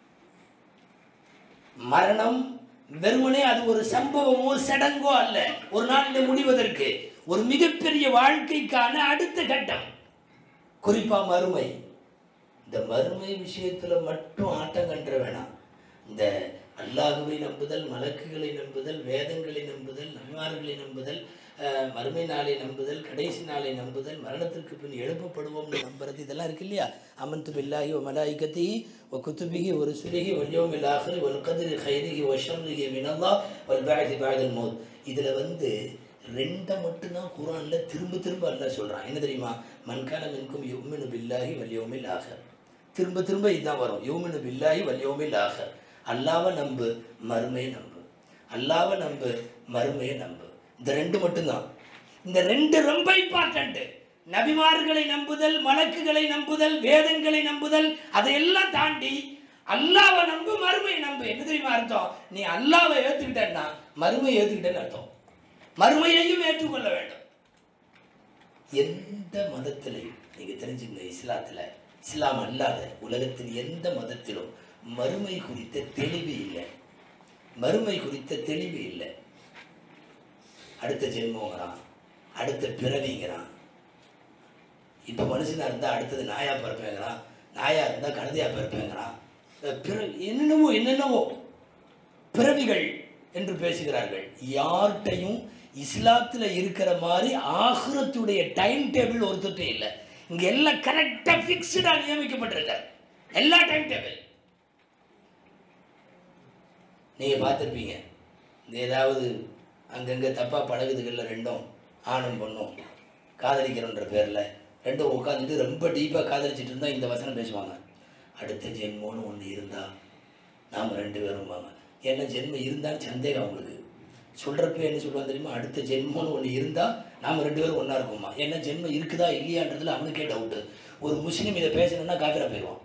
மரணம் வெறுமனே அது ஒரு சம்பவமோ சடங்கோ அல்ல ஒரு நாளில் முடிவதற்கு ஒரு மிகப்பெரிய வாழ்க்கைக்கான அடுத்த கட்டம் குறிப்பா மறுமை இந்த மறுமை விஷயத்துல மட்டும் ஆட்டம் கன்ற வேணாம் இந்த அல்லாஹுவை நம்புதல் மலக்குகளை நம்புதல் வேதங்களை நம்புதல் நன்மார்களை நம்புதல் அஹ், மறுமை நாளை நம்புதல் கடைசி நாளை நம்புதல் மரணத்திற்கு பின் எழுப்பப்படுவோம்னு நம்புறது இதெல்லாம் இருக்கு இல்லையா அமன்து பில்லாஹி ஒ மலாய்கத்தி ஒ குத்துபிகி ஒரு சுலிகி வல்யோமில் ஆஹரி ஒல் கதிரி ஹைரிகி ஒஷர்ரிகி மினல்லா ஒல் பாதி பாதல் மோத் இதில் வந்து ரெண்டை மட்டும்தான் குரான்ல திரும்ப திரும்ப அல்லாஹ் சொல்றான் என்ன தெரியுமா மன்கான மின்கும் யுமினு பில்லாஹி வல்யோமில் ஆஹர் திரும்ப திரும்ப இதுதான் வரும் யூமினு பில்லாஹி வல்யோமில் ஆஹர் அல்லாவை நம்பு மறுமையை நம்பு அல்லாவை நம்பு மறுமையை நம்பு இந்த ரெண்டு மட்டும்தான் இந்த ரெண்டு ரொம்ப இம்பார்ட்டன்ட் நபிமார்களை நம்புதல் மலக்குகளை நம்புதல் வேதங்களை நம்புதல் அதையெல்லாம் தாண்டி அல்லாவை நம்பு மறுமையை நம்பு என்ன தெரியுமா அர்த்தம் நீ அல்லாவை ஏத்துக்கிட்டேன்னா மறுமையை ஏத்துக்கிட்டேன்னு அர்த்தம் மறுமையையும் ஏற்றுக்கொள்ள வேண்டும் எந்த மதத்திலையும் நீங்க தெரிஞ்சுக்கங்க இஸ்லாத்துல இஸ்லாம் அல்லாத உலகத்தின் எந்த மதத்திலும் மறுமை குறித்த தெளிவு இல்லை மறுமை குறித்த தெளிவு இல்லை அடுத்த ஜென்மங்கிறான் அடுத்த பிறவிங்கிறான் இப்போ மனுஷனா இருந்தா அடுத்தது நாயா பிறப்பேங்கிறான் நாயா இருந்தா கழுதையா பிறப்பேங்கிறான் அஹ் பிற என்னென்னவோ என்னென்னவோ பிறவிகள் என்று பேசுகிறார்கள் யார்கிட்டையும் இஸ்லாத்துல இருக்கிற மாதிரி ஆகுரத்துடைய டைம் டேபிள் ஒருத்தட்டே இல்லை இங்க எல்லாம் கரெக்டா ஃபிக்ஸ்டா நியமிக்கப்பட்டிருக்காரு எல்லா டைம் டேபிள் நீங்க பார்த்துருப்பீங்க இந்த ஏதாவது அங்கங்க தப்பா பழகுதுகள்ல ரெண்டும் ஆணும் பொண்ணும் காதலிக்கிறோன்ற பேர்ல ரெண்டும் உட்காந்துட்டு ரொம்ப டீப்பா காதலிச்சிட்டு இருந்தா இந்த வசனம் பேசுவாங்க அடுத்த ஜென்மோன்னு ஒன்று இருந்தா நாம் ரெண்டு பேரும்பாங்க ஏன்னா ஜென்மம் இருந்தாலும் சந்தேகம் அவங்களுக்கு சொல்கிறப்ப என்ன சொல்லுவாங்க தெரியுமா அடுத்த ஜென்மம்னு ஒன்று இருந்தால் நாம் ரெண்டு பேரும் ஒன்றா இருக்குமா ஏன்னா ஜென்மம் இருக்குதா இல்லையான்றதுல அவனுக்கே டவுட்டு ஒரு முஸ்லீம் இதை பேசணும்னா காஃபிரா போயிடுவான்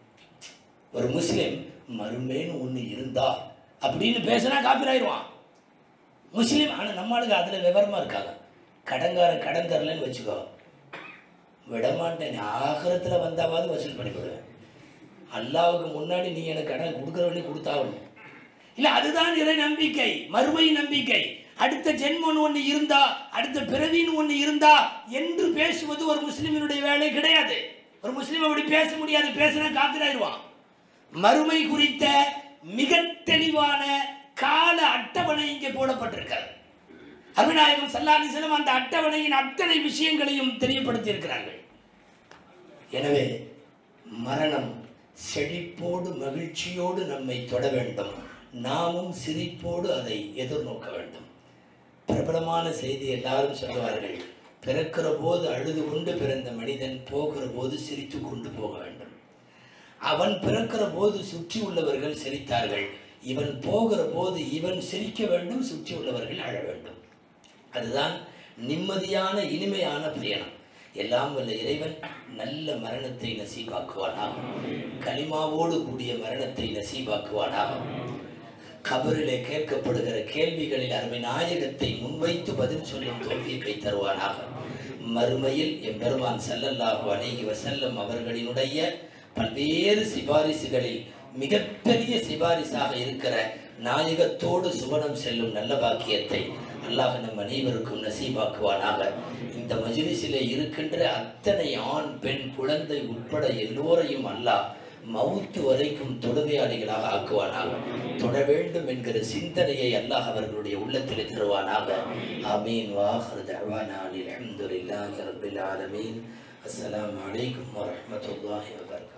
ஒரு முஸ்லீம் மறுமேன்னு ஒன்று இருந்தா அப்படின்னு பேசினா காஃபிராயிருவான் முஸ்லீம் ஆனால் நம்மளுக்கு அதில் விவரமாக இருக்காங்க கடங்கார கடன் தரலன்னு வச்சுக்கோ விடமாட்டேன் நீ ஆகரத்தில் வந்தாவது வசூல் பண்ணிவிடுவேன் அல்லாவுக்கு முன்னாடி நீ எனக்கு கடன் கொடுக்குற வழி கொடுத்தாகணும் இல்லை அதுதான் இறை நம்பிக்கை மறுமை நம்பிக்கை அடுத்த ஜென்மம் ஒன்று இருந்தா அடுத்த பிறவின்னு ஒன்று இருந்தா என்று பேசுவது ஒரு முஸ்லிமினுடைய வேலை கிடையாது ஒரு முஸ்லீம் அப்படி பேச முடியாது பேசினா காத்திராயிருவான் மறுமை குறித்த மிக தெளிவான கால அட்டவணை இங்கே போடப்பட்டிருக்கிறது அருணாயகம் சல்லாலி செல்லம் அந்த அட்டவணையின் அத்தனை விஷயங்களையும் தெரியப்படுத்தி இருக்கிறார்கள் எனவே மரணம் செழிப்போடு மகிழ்ச்சியோடு நம்மை தொட வேண்டும் நாமும் சிரிப்போடு அதை எதிர்நோக்க வேண்டும் பிரபலமான செய்தி எல்லாரும் சொல்லுவார்கள் பிறக்கிற போது அழுது கொண்டு பிறந்த மனிதன் போகிற போது சிரித்து கொண்டு போக வேண்டும் அவன் பிறக்கிற போது சுற்றி உள்ளவர்கள் சிரித்தார்கள் இவன் போகிற போது இவன் சிரிக்க வேண்டும் சுற்றி உள்ளவர்கள் அழ வேண்டும் அதுதான் நிம்மதியான இனிமையான பயணம் எல்லாம் வல்ல இறைவன் நல்ல மரணத்தை நசீபாக்குவானாக கலிமாவோடு கூடிய மரணத்தை நசீபாக்குவானாக கபரிலே கேட்கப்படுகிற கேள்விகளில் அருமை நாயகத்தை முன்வைத்து பதில் சொல்லும் தோல்வியை தருவானாக மறுமையில் எம்பெருமான் ஸல்லல்லாஹு அலைஹி வஸல்லம் அவர்களினுடைய பல்வேறு சிபாரிசுகளில் மிகப்பெரிய சிபாரிசாக இருக்கிற நாயகத்தோடு சுவனம் செல்லும் நல்ல பாக்கியத்தை அல்லாஹ் நம் அனைவருக்கும் நசீபாக்குவானாக இந்த மஜ்லிஸிலே இருக்கின்ற அத்தனை ஆண் பெண் குழந்தை உட்பட எல்லோரையும் அல்லாஹ் மவுத்து வரைக்கும் தொழுகையாளிகளாக ஆக்குவானாக தொட வேண்டும் என்கிற சிந்தனையை அல்லாஹ் அவர்களுடைய உள்ளத்தில் தருவானாக ஆமீன் வாஹர் தவானா அல்ஹம்துலில்லாஹி ரப்பில் ஆலமீன் அஸ்ஸலாமு அலைக்கும் வரஹ்மத்துல்லாஹி வபரகாத்துஹு